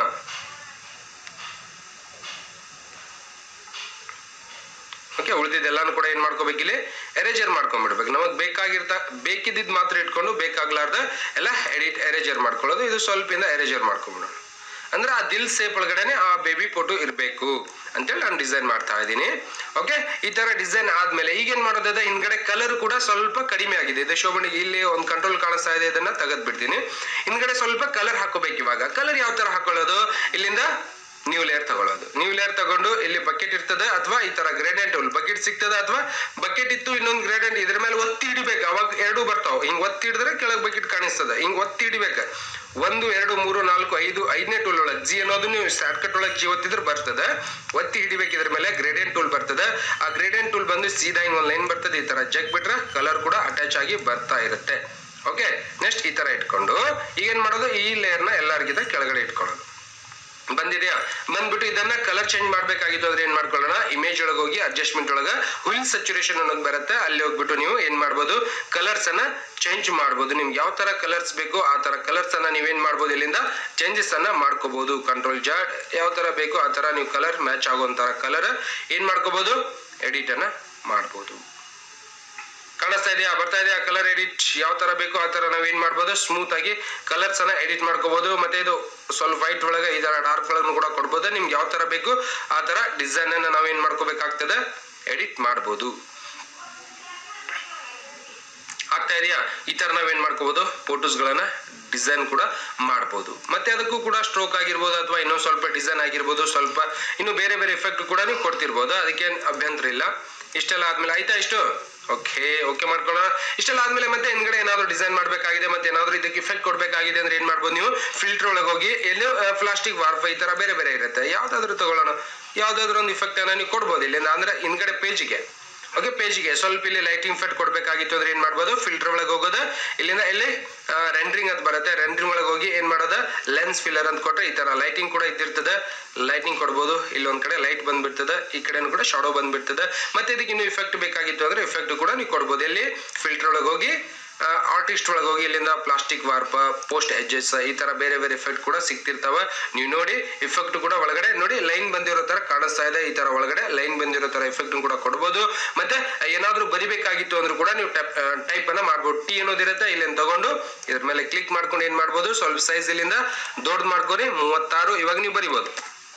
ಓಕೆ ಉಳಿದಿದ್ದೆಲ್ಲಾನು ಕೂಡ ಏನ್ ಮಾಡ್ಕೋಬೇಕು ಇಲ್ಲಿ ಎರೇಜರ್ ಮಾಡ್ಕೊಂಡ್ಬಿಡ್ಬೇಕು ನಮಗ್ ಬೇಕಾಗಿರ್ತ ಬೇಕಿದ್ದಿದ್ ಮಾತ್ರ ಇಟ್ಕೊಂಡು ಬೇಕಾಗ್ಲಾರ್ದ ಎಲ್ಲ ಎಡಿಟ್ ಎರೇಜರ್ ಮಾಡ್ಕೊಳ್ಳೋದು ಇದು ಸ್ವಲ್ಪ ಇಂದ ಎರೇಜರ್ ಮಾಡ್ಕೊಂಡ್ಬಿಡೋಣ ಅಂದ್ರೆ ಆ ದಿಲ್ ಸೇಪ್ ಒಳಗಡೆನೆ ಆ ಬೇಬಿ ಫೋಟೋ ಇರಬೇಕು ಅಂತೇಳಿ ನಾನು ಡಿಸೈನ್ ಮಾಡ್ತಾ ಇದ್ದೀನಿ ಓಕೆ ಈ ತರ ಡಿಸೈನ್ ಆದ್ಮೇಲೆ ಈಗ ಏನ್ ಮಾಡೋದದ ಹಿಂದ್ಗಡೆ ಕಲರ್ ಕೂಡ ಸ್ವಲ್ಪ ಕಡಿಮೆ ಆಗಿದೆ ಇದು ಶೋಭನಿಗೆ ಇಲ್ಲಿ ಒಂದು ಕಂಟ್ರೋಲ್ ಕಾಣಿಸ್ತಾ ಇದೆ ಇದನ್ನ ತೆಗೆದ್ ಬಿಡ್ತೀನಿ ಹಿಂದ್ಗಡೆ ಸ್ವಲ್ಪ ಕಲರ್ ಹಾಕೋಬೇಕು ಇವಾಗ ಕಲರ್ ಯಾವ ತರ ಹಾಕೊಳ್ಳೋದು ಇಲ್ಲಿಂದ ನ್ಯೂ ಲೇಯರ್ ತಗೊಳ್ಳೋದು ನ್ಯೂ ಲೇಯರ್ ತಗೊಂಡು ಇಲ್ಲಿ ಬಕೆಟ್ ಇರ್ತದೆ ಅಥವಾ ಈ ತರ ಗ್ರೇಡೆಂಟ್ ಬಕೆಟ್ ಸಿಗ್ತದೆ ಅಥವಾ ಬಕೆಟ್ ಇತ್ತು ಇನ್ನೊಂದು ಗ್ರೇಡೆಂಟ್ ಇದ್ರ ಮೇಲೆ ಒತ್ತಿ ಹಿಡಿಬೇಕು ಅವಾಗ ಎರಡು ಬರ್ತಾವ ಹಿಂಗ್ ಒತ್ತಿ ಹಿಡಿದ್ರೆ ಕೆಳಗ್ ಬಕೆಟ್ ಕಾಣಿಸ್ತದೆ ಹಿಂಗ್ ಒತ್ತಿ ಹಿಡಿಬೇಕು ಒಂದು ಎರಡು ಮೂರು ನಾಲ್ಕು ಐದು ಐದನೇ ಟೂಲ್ ಒಳಗೆ ಜಿ ಅನ್ನೋದು ನೀವು ಶಾರ್ಟ್ ಕಟ್ ಒಳಗೆ ಜಿ ಒತ್ತಿದ್ರೆ ಬರ್ತದೆ ಒತ್ತಿ ಹಿಡಿಬೇಕು ಇದ್ರ ಮೇಲೆ ಗ್ರೇಡೆಂಟ್ ಟೂಲ್ ಬರ್ತದೆ ಆ ಗ್ರೇಡೆಂಟ್ ಟೂಲ್ ಬಂದು ಸೀದಾ ಹಿಂಗ್ ಒಂದು ಲೈನ್ ಬರ್ತದೆ ಈ ತರ ಜಗ್ ಬಿಟ್ರೆ ಕಲರ್ ಕೂಡ ಅಟ್ಯಾಚ್ ಆಗಿ ಬರ್ತಾ ಇರುತ್ತೆ ಓಕೆ ನೆಕ್ಸ್ಟ್ ಈ ತರ ಇಟ್ಕೊಂಡು ಈಗ ಏನ್ ಮಾಡೋದು ಈ ಲೇಯರ್ನ ಎಲ್ಲರಿಗಿಂತ ಕೆಳಗಡೆ ಇಟ್ಕೊಳ್ಳೋದು ಬಂದಿದೆಯಾ ಬಂದ್ಬಿಟ್ಟು ಇದನ್ನ ಕಲರ್ ಚೇಂಜ್ ಮಾಡ್ಬೇಕಾಗಿತ್ತು ಅಂದ್ರೆ ಏನ್ ಮಾಡ್ಕೊಳ್ಳೋಣ ಇಮೇಜ್ ಒಳಗೆ ಹೋಗಿ ಅಡ್ಜಸ್ಟ್ಮೆಂಟ್ ಒಳಗ ಹುಲ್ ಸಚುರೇಷನ್ ಅನ್ನೋದು ಬರುತ್ತೆ ಅಲ್ಲಿ ಹೋಗ್ಬಿಟ್ಟು ನೀವು ಏನ್ ಮಾಡ್ಬೋದು ಕಲರ್ಸ್ ಅನ್ನ ಚೇಂಜ್ ಮಾಡ್ಬೋದು ನಿಮ್ಗೆ ಯಾವ ತರ ಕಲರ್ಸ್ ಬೇಕು ಆ ತರ ಕಲರ್ಸ್ ಅನ್ನ ನೀವೇನ್ ಮಾಡ್ಬೋದು ಇಲ್ಲಿಂದ ಚೇಂಜಸ್ ಅನ್ನ ಮಾಡ್ಕೋಬಹುದು ಕಂಟ್ರೋಲ್ ಜಾಡ್ ಯಾವ ತರ ಬೇಕು ಆ ತರ ನೀವು ಕಲರ್ ಮ್ಯಾಚ್ ಆಗುವಂತ ಕಲರ್ ಏನ್ ಮಾಡ್ಕೋಬಹುದು ಎಡಿಟ್ ಅನ್ನ ಮಾಡ್ಬೋದು ಕಾಣಿಸ್ತಾ ಇದೆಯಾ ಬರ್ತಾ ಇದೆಯಾ ಕಲರ್ ಎಡಿಟ್ ಯಾವ ತರ ಬೇಕು ಆ ತರ ನಾವ್ ಏನ್ ಮಾಡ್ಬೋದು ಸ್ಮೂತ್ ಆಗಿ ಕಲರ್ಸ್ ಅನ್ನ ಎಡಿಟ್ ಮಾಡ್ಕೋಬಹುದು ಮತ್ತೆ ಇದು ಸ್ವಲ್ಪ ವೈಟ್ ಒಳಗೆ ಈ ತರ ಡಾರ್ಕ್ ಕಲರ್ ಕೂಡ ಕೊಡ್ಬೋದು ನಿಮ್ಗೆ ಯಾವ ತರ ಬೇಕು ಆ ತರ ಡಿಸೈನ್ ಅನ್ನ ನಾವ್ ಏನ್ ಮಾಡ್ಕೋಬೇಕಾಗ್ತದೆ ಎಡಿಟ್ ಮಾಡ್ಬೋದು ಆಗ್ತಾ ಇದೆಯಾ ಈ ತರ ನಾವೇನ್ ಮಾಡ್ಕೋಬಹುದು ಫೋಟೋಸ್ ಗಳನ್ನ ಡಿಸೈನ್ ಕೂಡ ಮಾಡ್ಬೋದು ಮತ್ತೆ ಅದಕ್ಕೂ ಕೂಡ ಸ್ಟ್ರೋಕ್ ಆಗಿರ್ಬೋದು ಅಥವಾ ಇನ್ನೊಂದ್ ಸ್ವಲ್ಪ ಡಿಸೈನ್ ಆಗಿರ್ಬೋದು ಸ್ವಲ್ಪ ಇನ್ನು ಬೇರೆ ಬೇರೆ ಎಫೆಕ್ಟ್ ಕೂಡ ನೀವು ಕೊಡ್ತಿರ್ಬೋದು ಅದಕ್ಕೆ ಅಭ್ಯಂತರ ಇಲ್ಲ ಇಷ್ಟೆಲ್ಲ ಆದ್ಮೇಲೆ ಆಯ್ತಾ ಇಷ್ಟು ಓಕೆ ಓಕೆ ಮಾಡ್ಕೊಳ್ಳೋಣ ಇಷ್ಟೆಲ್ಲ ಆದ್ಮೇಲೆ ಮತ್ತೆ ಹಿಂದ್ಗಡೆ ಏನಾದ್ರು ಡಿಸೈನ್ ಮಾಡ್ಬೇಕಾಗಿದೆ ಮತ್ತೆ ಏನಾದ್ರು ಇದಕ್ಕೆ ಇಫೆಕ್ಟ್ ಕೊಡ್ಬೇಕಾಗಿದೆ ಅಂದ್ರೆ ಏನ್ ಮಾಡ್ಬೋದು ನೀವು ಫಿಲ್ಟರ್ ಒಳಗೆ ಹೋಗಿ ಎಲ್ಲಿ ಪ್ಲಾಸ್ಟಿಕ್ ವಾರ್ಫ್ ಈ ತರ ಬೇರೆ ಬೇರೆ ಇರುತ್ತೆ ಯಾವ್ದಾದ್ರು ತಗೊಳ್ಳೋಣ ಯಾವ್ದಾದ್ರು ಒಂದು ಇಫೆಕ್ಟ್ ಅನ್ನ ನೀವು ಕೊಡ್ಬೋದು ಇಲ್ಲಿಂದ ಅಂದ್ರೆ ಹಿಂದ್ಗಡೆ ಪೇಜ್ಗೆ ಓಕೆ ಪೇಜ್ಗೆ ಸ್ವಲ್ಪ ಇಲ್ಲಿ ಲೈಟಿಂಗ್ ಫೆಟ್ ಕೊಡ್ಬೇಕಾಗಿತ್ತು ಅಂದ್ರೆ ಏನ್ ಮಾಡ್ಬೋದು ಫಿಲ್ಟರ್ ಒಳಗೆ ಹೋಗೋದು ಇಲ್ಲಿಂದ ಇಲ್ಲಿ ರೆಂಡ್ರಿಂಗ್ ಅಂತ ಬರುತ್ತೆ ರೆಂಡ್ರಿಂಗ್ ಒಳಗೆ ಹೋಗಿ ಏನ್ ಮಾಡೋದು ಲೆನ್ಸ್ ಫಿಲ್ಲರ್ ಅಂತ ಕೊಟ್ರೆ ಈ ತರ ಲೈಟಿಂಗ್ ಕೂಡ ಇದ್ದಿರ್ತದೆ ಲೈಟಿಂಗ್ ಕೊಡ್ಬೋದು ಇಲ್ಲೊಂದ್ ಕಡೆ ಲೈಟ್ ಬಂದ್ಬಿಡ್ತದೆ ಈ ಕಡೆನೂ ಕೂಡ ಶಾಡೋ ಬಂದ್ಬಿಡ್ತದೆ ಮತ್ತೆ ಇದಕ್ಕೆ ಇನ್ನು ಇಫೆಕ್ಟ್ ಬೇಕಾಗಿತ್ತು ಅಂದ್ರೆ ಇಫೆಕ್ಟ್ ಕೂಡ ನೀವು ಕೊಡ್ಬೋದು ಎಲ್ಲಿ ಫಿಲ್ಟರ್ ಒಳಗೆ ಹೋಗಿ ಆರ್ಟಿಸ್ಟ್ ಒಳಗೆ ಹೋಗಿ ಇಲ್ಲಿಂದ ಪ್ಲಾಸ್ಟಿಕ್ ವಾರ್ಪ ಪೋಸ್ಟ್ ಎಡ್ಜಸ್ ಈ ತರ ಬೇರೆ ಬೇರೆ ಎಫೆಕ್ಟ್ ಕೂಡ ಸಿಗ್ತಿರ್ತಾವ ನೀವು ನೋಡಿ ಇಫೆಕ್ಟ್ ಕೂಡ ಒಳಗಡೆ ನೋಡಿ ಲೈನ್ ಬಂದಿರೋ ತರ ಕಾಣಿಸ್ತಾ ಇದೆ ಈ ತರ ಒಳಗಡೆ ಲೈನ್ ಬಂದಿರೋ ತರ ಎಫೆಕ್ಟ್ ಕೂಡ ಕೊಡ್ಬೋದು ಮತ್ತೆ ಏನಾದ್ರೂ ಬರಿಬೇಕಾಗಿತ್ತು ಅಂದ್ರೂ ಕೂಡ ನೀವು ಟೈಪ್ ಅನ್ನ ಮಾಡ್ಬೋದು ಟಿ ಅನ್ನೋದಿರುತ್ತೆ ಇಲ್ಲಿಂದ ತಗೊಂಡು ಇದ್ರ ಮೇಲೆ ಕ್ಲಿಕ್ ಮಾಡ್ಕೊಂಡು ಏನ್ ಮಾಡ್ಬೋದು ಸ್ವಲ್ಪ ಸೈಜ್ ಇಲ್ಲಿಂದ ದೊಡ್ಡ ಮಾಡ್ಕೊರಿ ಮೂವತ್ತಾರು ಇವಾಗ ನೀವು ಬರಿಬೋದು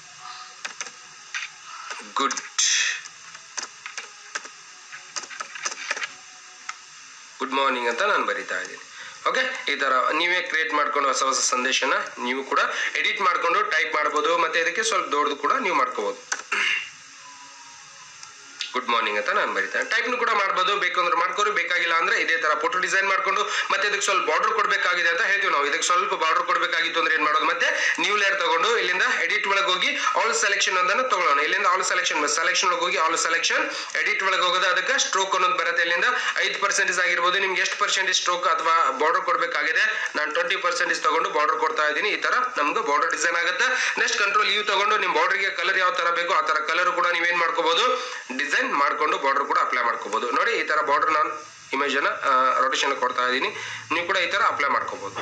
ಗುಡ್ ಗುಡ್ ಮಾರ್ನಿಂಗ್ ಅಂತ ನಾನು ಬರಿತಾ ಇದ್ದೀನಿ ಓಕೆ ಈ ತರ ನೀವೇ ಕ್ರಿಯೇಟ್ ಮಾಡ್ಕೊಂಡು ಹೊಸ ಹೊಸ ಸಂದೇಶನ ನೀವು ಕೂಡ ಎಡಿಟ್ ಮಾಡ್ಕೊಂಡು ಟೈಪ್ ಮಾಡ್ಬೋದು ಮತ್ತೆ ಇದಕ್ಕೆ ಸ್ವಲ್ಪ ದೊಡ್ಡದು ಕೂಡ ನೀವು ಮಾಡ್ಕೋಬಹುದು ಗುಡ್ ಮಾರ್ನಿಂಗ್ ಅಂತ ನಾನು ಬರಿತೇನೆ ಟೈಪ್ನು ಕೂಡ ಮಾಡ್ಬೋದು ಬೇಕು ಅಂದ್ರೆ ಮಾಡ್ಕೋರು ಬೇಕಾಗಿಲ್ಲ ಅಂದ್ರೆ ಇದೇ ತರ ಫೋಟೋ ಡಿಸೈನ್ ಮಾಡ್ಕೊಂಡು ಮತ್ತೆ ಇದಕ್ಕೆ ಸ್ವಲ್ಪ ಬಾರ್ಡರ್ ಕೊಡಬೇಕಾಗಿದೆ ಅಂತ ಹೇಳ್ತೀವಿ ನಾವು ಇದಕ್ಕೆ ಸ್ವಲ್ಪ ಬಾರ್ಡರ್ ಕೊಡಬೇಕಾಗಿತ್ತು ಅಂದ್ರೆ ಏನ್ ಮಾಡೋದು ಮತ್ತೆ ನ್ಯೂ ಲೇಯರ್ ತಗೊಂಡು ಇಲ್ಲಿಂದ ಎಡಿಟ್ ಒಳಗೆ ಒಳಗೆ ಹೋಗಿ ಆಲ್ ಸೆಲೆಕ್ಷನ್ ಒಂದನ್ನು ತಗೊಳ್ಳೋಣ ಇಲ್ಲಿಂದ ಆಲ್ ಸೆಲೆಕ್ಷನ್ ಸೆಲೆಕ್ಷನ್ ಒಳಗೆ ಹೋಗಿ ಆಲ್ ಸೆಲೆಕ್ಷನ್ ಎಡಿಟ್ ಒಳಗೆ ಹೋಗೋದು ಅದಕ್ಕೆ ಸ್ಟ್ರೋಕ್ ಅನ್ನೋದು ಬರುತ್ತೆ ಇಲ್ಲಿಂದ ಐದು ಪರ್ಸೆಂಟೇಜ್ ಆಗಿರ್ಬೋದು ನಿಮ್ಗೆ ಎಷ್ಟು ಪರ್ಸೆಂಟೇಜ್ ಸ್ಟ್ರೋಕ್ ಅಥವಾ ಬಾರ್ಡರ್ ಕೊಡಬೇಕಾಗಿದೆ ನಾನು ಟ್ವೆಂಟಿ ಪರ್ಸೆಂಟೇಜ್ ತಗೊಂಡು ಬಾರ್ಡರ್ ಕೊಡ್ತಾ ಇದ್ದೀನಿ ಈ ತರ ನಮ್ಗೆ ಬಾರ್ಡರ್ ಡಿಸೈನ್ ಆಗುತ್ತೆ ನೆಕ್ಸ್ಟ್ ಕಂಟ್ರೋಲ್ ಯು ತಗೊಂಡು ನಿಮ್ಮ ಬಾರ್ಡರ್ಗೆ ಕಲರ್ ಯಾವ ತರ ಬೇಕು ಆ ತರ ಕಲರ್ ಕೂಡ ನೀವೇನ್ ಮಾಡ್ಕೋಬಹುದು ಡಿಸೈನ್ ಮಾಡ್ಕೊಂಡು ಬಾರ್ಡರ್ ಕೂಡ ಅಪ್ಲೈ ಮಾಡ್ಕೋಬಹುದು ನೋಡಿ ಈ ತರ ಬಾರ್ಡರ್ ನಾನು ಇಮೇಜ್ ಅನ್ನ ರೊಟೇಷನ್ ಕೊಡ್ತಾ ಇದ್ದೀನಿ ನೀವು ಕೂಡ ಈ ತರ ಅಪ್ಲೈ ಮಾಡ್ಕೋಬಹುದು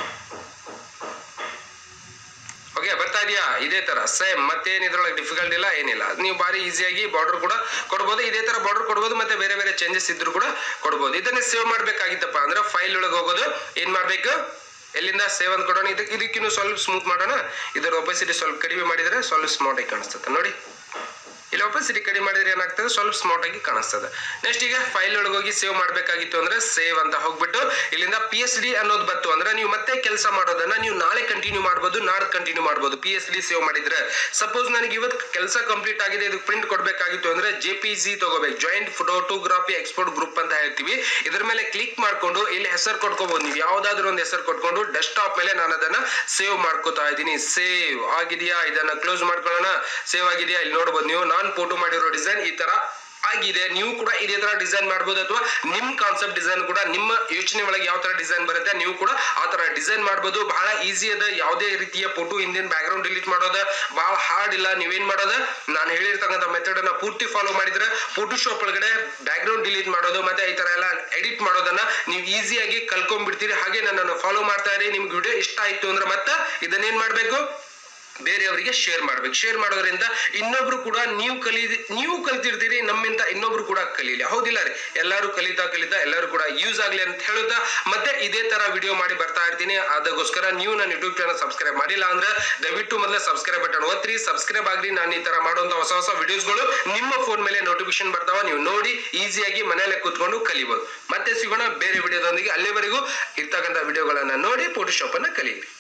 ಓಕೆ ಬರ್ತಾ ಇದೆಯಾ ಇದೇ ತರ ಸೇಮ್ ಮತ್ತೇನ್ ಇದ್ರೊಳಗೆ ಡಿಫಿಕಲ್ಟ್ ಇಲ್ಲ ಏನಿಲ್ಲ ನೀವು ಬಾರಿ ಈಸಿಯಾಗಿ ಬಾರ್ಡರ್ ಕೂಡ ಕೊಡ್ಬೋದು ಇದೇ ತರ ಬಾರ್ಡರ್ ಕೊಡ್ಬೋದು ಮತ್ತೆ ಬೇರೆ ಬೇರೆ ಚೇಂಜಸ್ ಇದ್ರು ಕೂಡ ಕೊಡ್ಬೋದು ಇದನ್ನೇ ಸೇವ್ ಮಾಡ್ಬೇಕಾಗಿತ್ತಪ್ಪ ಅಂದ್ರೆ ಫೈಲ್ ಒಳಗೆ ಹೋಗೋದು ಏನ್ ಮಾಡ್ಬೇಕು ಎಲ್ಲಿಂದ ಸೇವ್ ಅಂತ ಕೊಡೋಣ ಇದಕ್ಕೆ ಇದಕ್ಕಿನ್ನೂ ಸ್ವಲ್ಪ ಸ್ಮೂತ್ ಮಾಡೋಣ ಇದರ ಒಪಸಿಟಿ ಸ್ವಲ್ಪ ಕಡಿಮೆ ಮಾಡಿದ್ರೆ ಸ್ವಲ್ಪ ಸ್ಮಾರ್ಟ್ ಆಗಿ ಕಾಣಿಸ್ತದೆ ನೋಡಿ ಇಲ್ಲಿ ಒಪಸಿಟಿ ಕಡಿಮೆ ಮಾಡಿದ್ರೆ ಏನಾಗ್ತದೆ ಸ್ವಲ್ಪ ಸ್ಮಾರ್ಟ್ ಆಗಿ ಕಾಣಿಸ್ತದೆ ನೆಕ್ಸ್ಟ್ ಈಗ ಫೈಲ್ ಒಳಗೆ ಹೋಗಿ ಸೇವ್ ಮಾಡಬೇಕಾಗಿತ್ತು ಅಂದ್ರೆ ಸೇವ್ ಅಂತ ಹೋಗ್ಬಿಟ್ಟು ಇಲ್ಲಿಂದ ಪಿ ಎಸ್ ಡಿ ಅನ್ನೋದು ಬಂತು ಅಂದ್ರೆ ನೀವು ಮತ್ತೆ ಕೆಲಸ ಮಾಡೋದನ್ನ ನೀವು ನಾಳೆ ಕಂಟಿನ್ಯೂ ಮಾಡ್ಬೋದು ನಾಳೆ ಕಂಟಿನ್ಯೂ ಮಾಡ್ಬೋದು ಪಿ ಎಸ್ ಡಿ ಸೇವ್ ಮಾಡಿದ್ರೆ ಸಪೋಸ್ ನನಗೆ ಇವತ್ತು ಕೆಲಸ ಕಂಪ್ಲೀಟ್ ಆಗಿದೆ ಇದಕ್ಕೆ ಪ್ರಿಂಟ್ ಕೊಡಬೇಕಾಗಿತ್ತು ಅಂದ್ರೆ ಜೆ ಪಿ ಜಿ ತಗೋಬೇಕು ಜಾಯಿಂಟ್ ಫೋಟೋಗ್ರಫಿ ಎಕ್ಸ್ಪೋರ್ಟ್ ಗ್ರೂಪ್ ಅಂತ ಹೇಳ್ತೀವಿ ಇದ್ರ ಮೇಲೆ ಕ್ಲಿಕ್ ಮಾಡ್ಕೊಂಡು ಇಲ್ಲಿ ಹೆಸರು ಕೊಟ್ಕೋಬಹುದು ನೀವು ಯಾವ್ದಾದ್ರು ಒಂದು ಹೆಸರು ಕೊಟ್ಕೊಂಡು ಡೆಸ್ಕ್ಟಾಪ್ ಮೇಲೆ ನಾನು ಅದನ್ನ ಸೇವ್ ಮಾಡ್ಕೋತಾ ಇದ್ದೀನಿ ಸೇವ್ ಆಗಿದೆಯಾ ಇದನ್ನ ಕ್ಲೋಸ್ ಮಾಡ್ಕೊಳ್ಳೋಣ ಸೇವ್ ಆಗಿದೆಯಾ ಇಲ್ಲಿ ನೋಡ್ಬೋದು ನೀವು ನಾನ್ ಫೋಟೋ ಮಾಡಿರೋ ಡಿಸೈನ್ ಈ ತರ ಆಗಿದೆ ನೀವು ಕೂಡ ಇದೇ ತರ ಡಿಸೈನ್ ಮಾಡ್ಬೋದು ಅಥವಾ ನಿಮ್ ಕಾನ್ಸೆಪ್ಟ್ ಡಿಸೈನ್ ಕೂಡ ನಿಮ್ಮ ಯೋಚನೆ ಒಳಗೆ ಯಾವ ತರ ಡಿಸೈನ್ ಬರುತ್ತೆ ನೀವು ಕೂಡ ಆ ತರ ಡಿಸೈನ್ ಮಾಡ್ಬೋದು ಬಹಳ ಈಸಿ ಅದ ಯಾವುದೇ ರೀತಿಯ ಫೋಟೋ ಹಿಂದಿನ ಬ್ಯಾಕ್ ಗ್ರೌಂಡ್ ಡಿಲೀಟ್ ಮಾಡೋದ ಬಹಳ ಹಾರ್ಡ್ ಇಲ್ಲ ನೀವೇನ್ ಮಾಡೋದ ನಾನು ಹೇಳಿರ್ತಕ್ಕಂಥ ಮೆಥಡ್ ಅನ್ನ ಪೂರ್ತಿ ಫಾಲೋ ಮಾಡಿದ್ರೆ ಫೋಟೋಶಾಪ್ ಒಳಗಡೆ ಬ್ಯಾಕ್ ಗ್ರೌಂಡ್ ಡಿಲೀಟ್ ಮಾಡೋದು ಮತ್ತೆ ಈ ತರ ಎಲ್ಲ ಎಡಿಟ್ ಮಾಡೋದನ್ನ ನೀವು ಈಸಿಯಾಗಿ ಕಲ್ಕೊಂಡ್ಬಿಡ್ತೀರಿ ಹಾಗೆ ನನ್ನನ್ನು ಫಾಲೋ ಮಾಡ್ತಾ ಇರಿ ನಿಮ್ಗೆ ವಿಡಿಯೋ ಇಷ್ಟ ಆಯ್ತು ಅಂದ್ರೆ ಮತ್ತೆ ಇದನ್ನೇನ್ ಮಾಡ್ಬೇಕು ಬೇರೆಯವರಿಗೆ ಶೇರ್ ಮಾಡ್ಬೇಕು ಶೇರ್ ಮಾಡೋದ್ರಿಂದ ಇನ್ನೊಬ್ರು ಕೂಡ ನೀವು ಕಲಿ ನೀವು ಕಲ್ತಿರ್ತೀರಿ ನಮ್ಮಿಂದ ಇನ್ನೊಬ್ರು ಕೂಡ ಕಲೀಲಿ ಹೌದಿಲ್ಲ ರೀ ಎಲ್ಲರೂ ಕಲಿತಾ ಕಲಿತಾ ಎಲ್ಲರೂ ಕೂಡ ಯೂಸ್ ಆಗ್ಲಿ ಅಂತ ಹೇಳುತ್ತಾ ಮತ್ತೆ ಇದೇ ತರ ವಿಡಿಯೋ ಮಾಡಿ ಬರ್ತಾ ಇರ್ತೀನಿ ಅದಕ್ಕೋಸ್ಕರ ನೀವು ನನ್ನ ಯೂಟ್ಯೂಬ್ ಚಾನಲ್ ಸಬ್ಸ್ಕ್ರೈಬ್ ಮಾಡಿಲ್ಲ ಅಂದ್ರೆ ದಯವಿಟ್ಟು ಮೊದಲೇ ಸಬ್ಸ್ಕ್ರೈಬ್ ಬಟನ್ ಒತ್ತಿರಿ ಸಬ್ಸ್ಕ್ರೈಬ್ ಆಗ್ಲಿ ನಾನು ಈ ತರ ಮಾಡುವಂತ ಹೊಸ ಹೊಸ ವಿಡಿಯೋಸ್ಗಳು ನಿಮ್ಮ ಫೋನ್ ಮೇಲೆ ನೋಟಿಫಿಕೇಶನ್ ಬರ್ತಾವ ನೀವು ನೋಡಿ ಈಸಿಯಾಗಿ ಮನೆಯಲ್ಲೇ ಕೂತ್ಕೊಂಡು ಕಲಿಬಹುದು ಮತ್ತೆ ಸಿಗೋಣ ಬೇರೆ ವಿಡಿಯೋದೊಂದಿಗೆ ಅಲ್ಲಿವರೆಗೂ ಇರ್ತಕ್ಕಂಥ ವಿಡಿಯೋಗಳನ್ನ ನೋಡಿ ಫೋಟೋಶಾಪ್ ಅನ್ನ ಕಲಿಯಿರಿ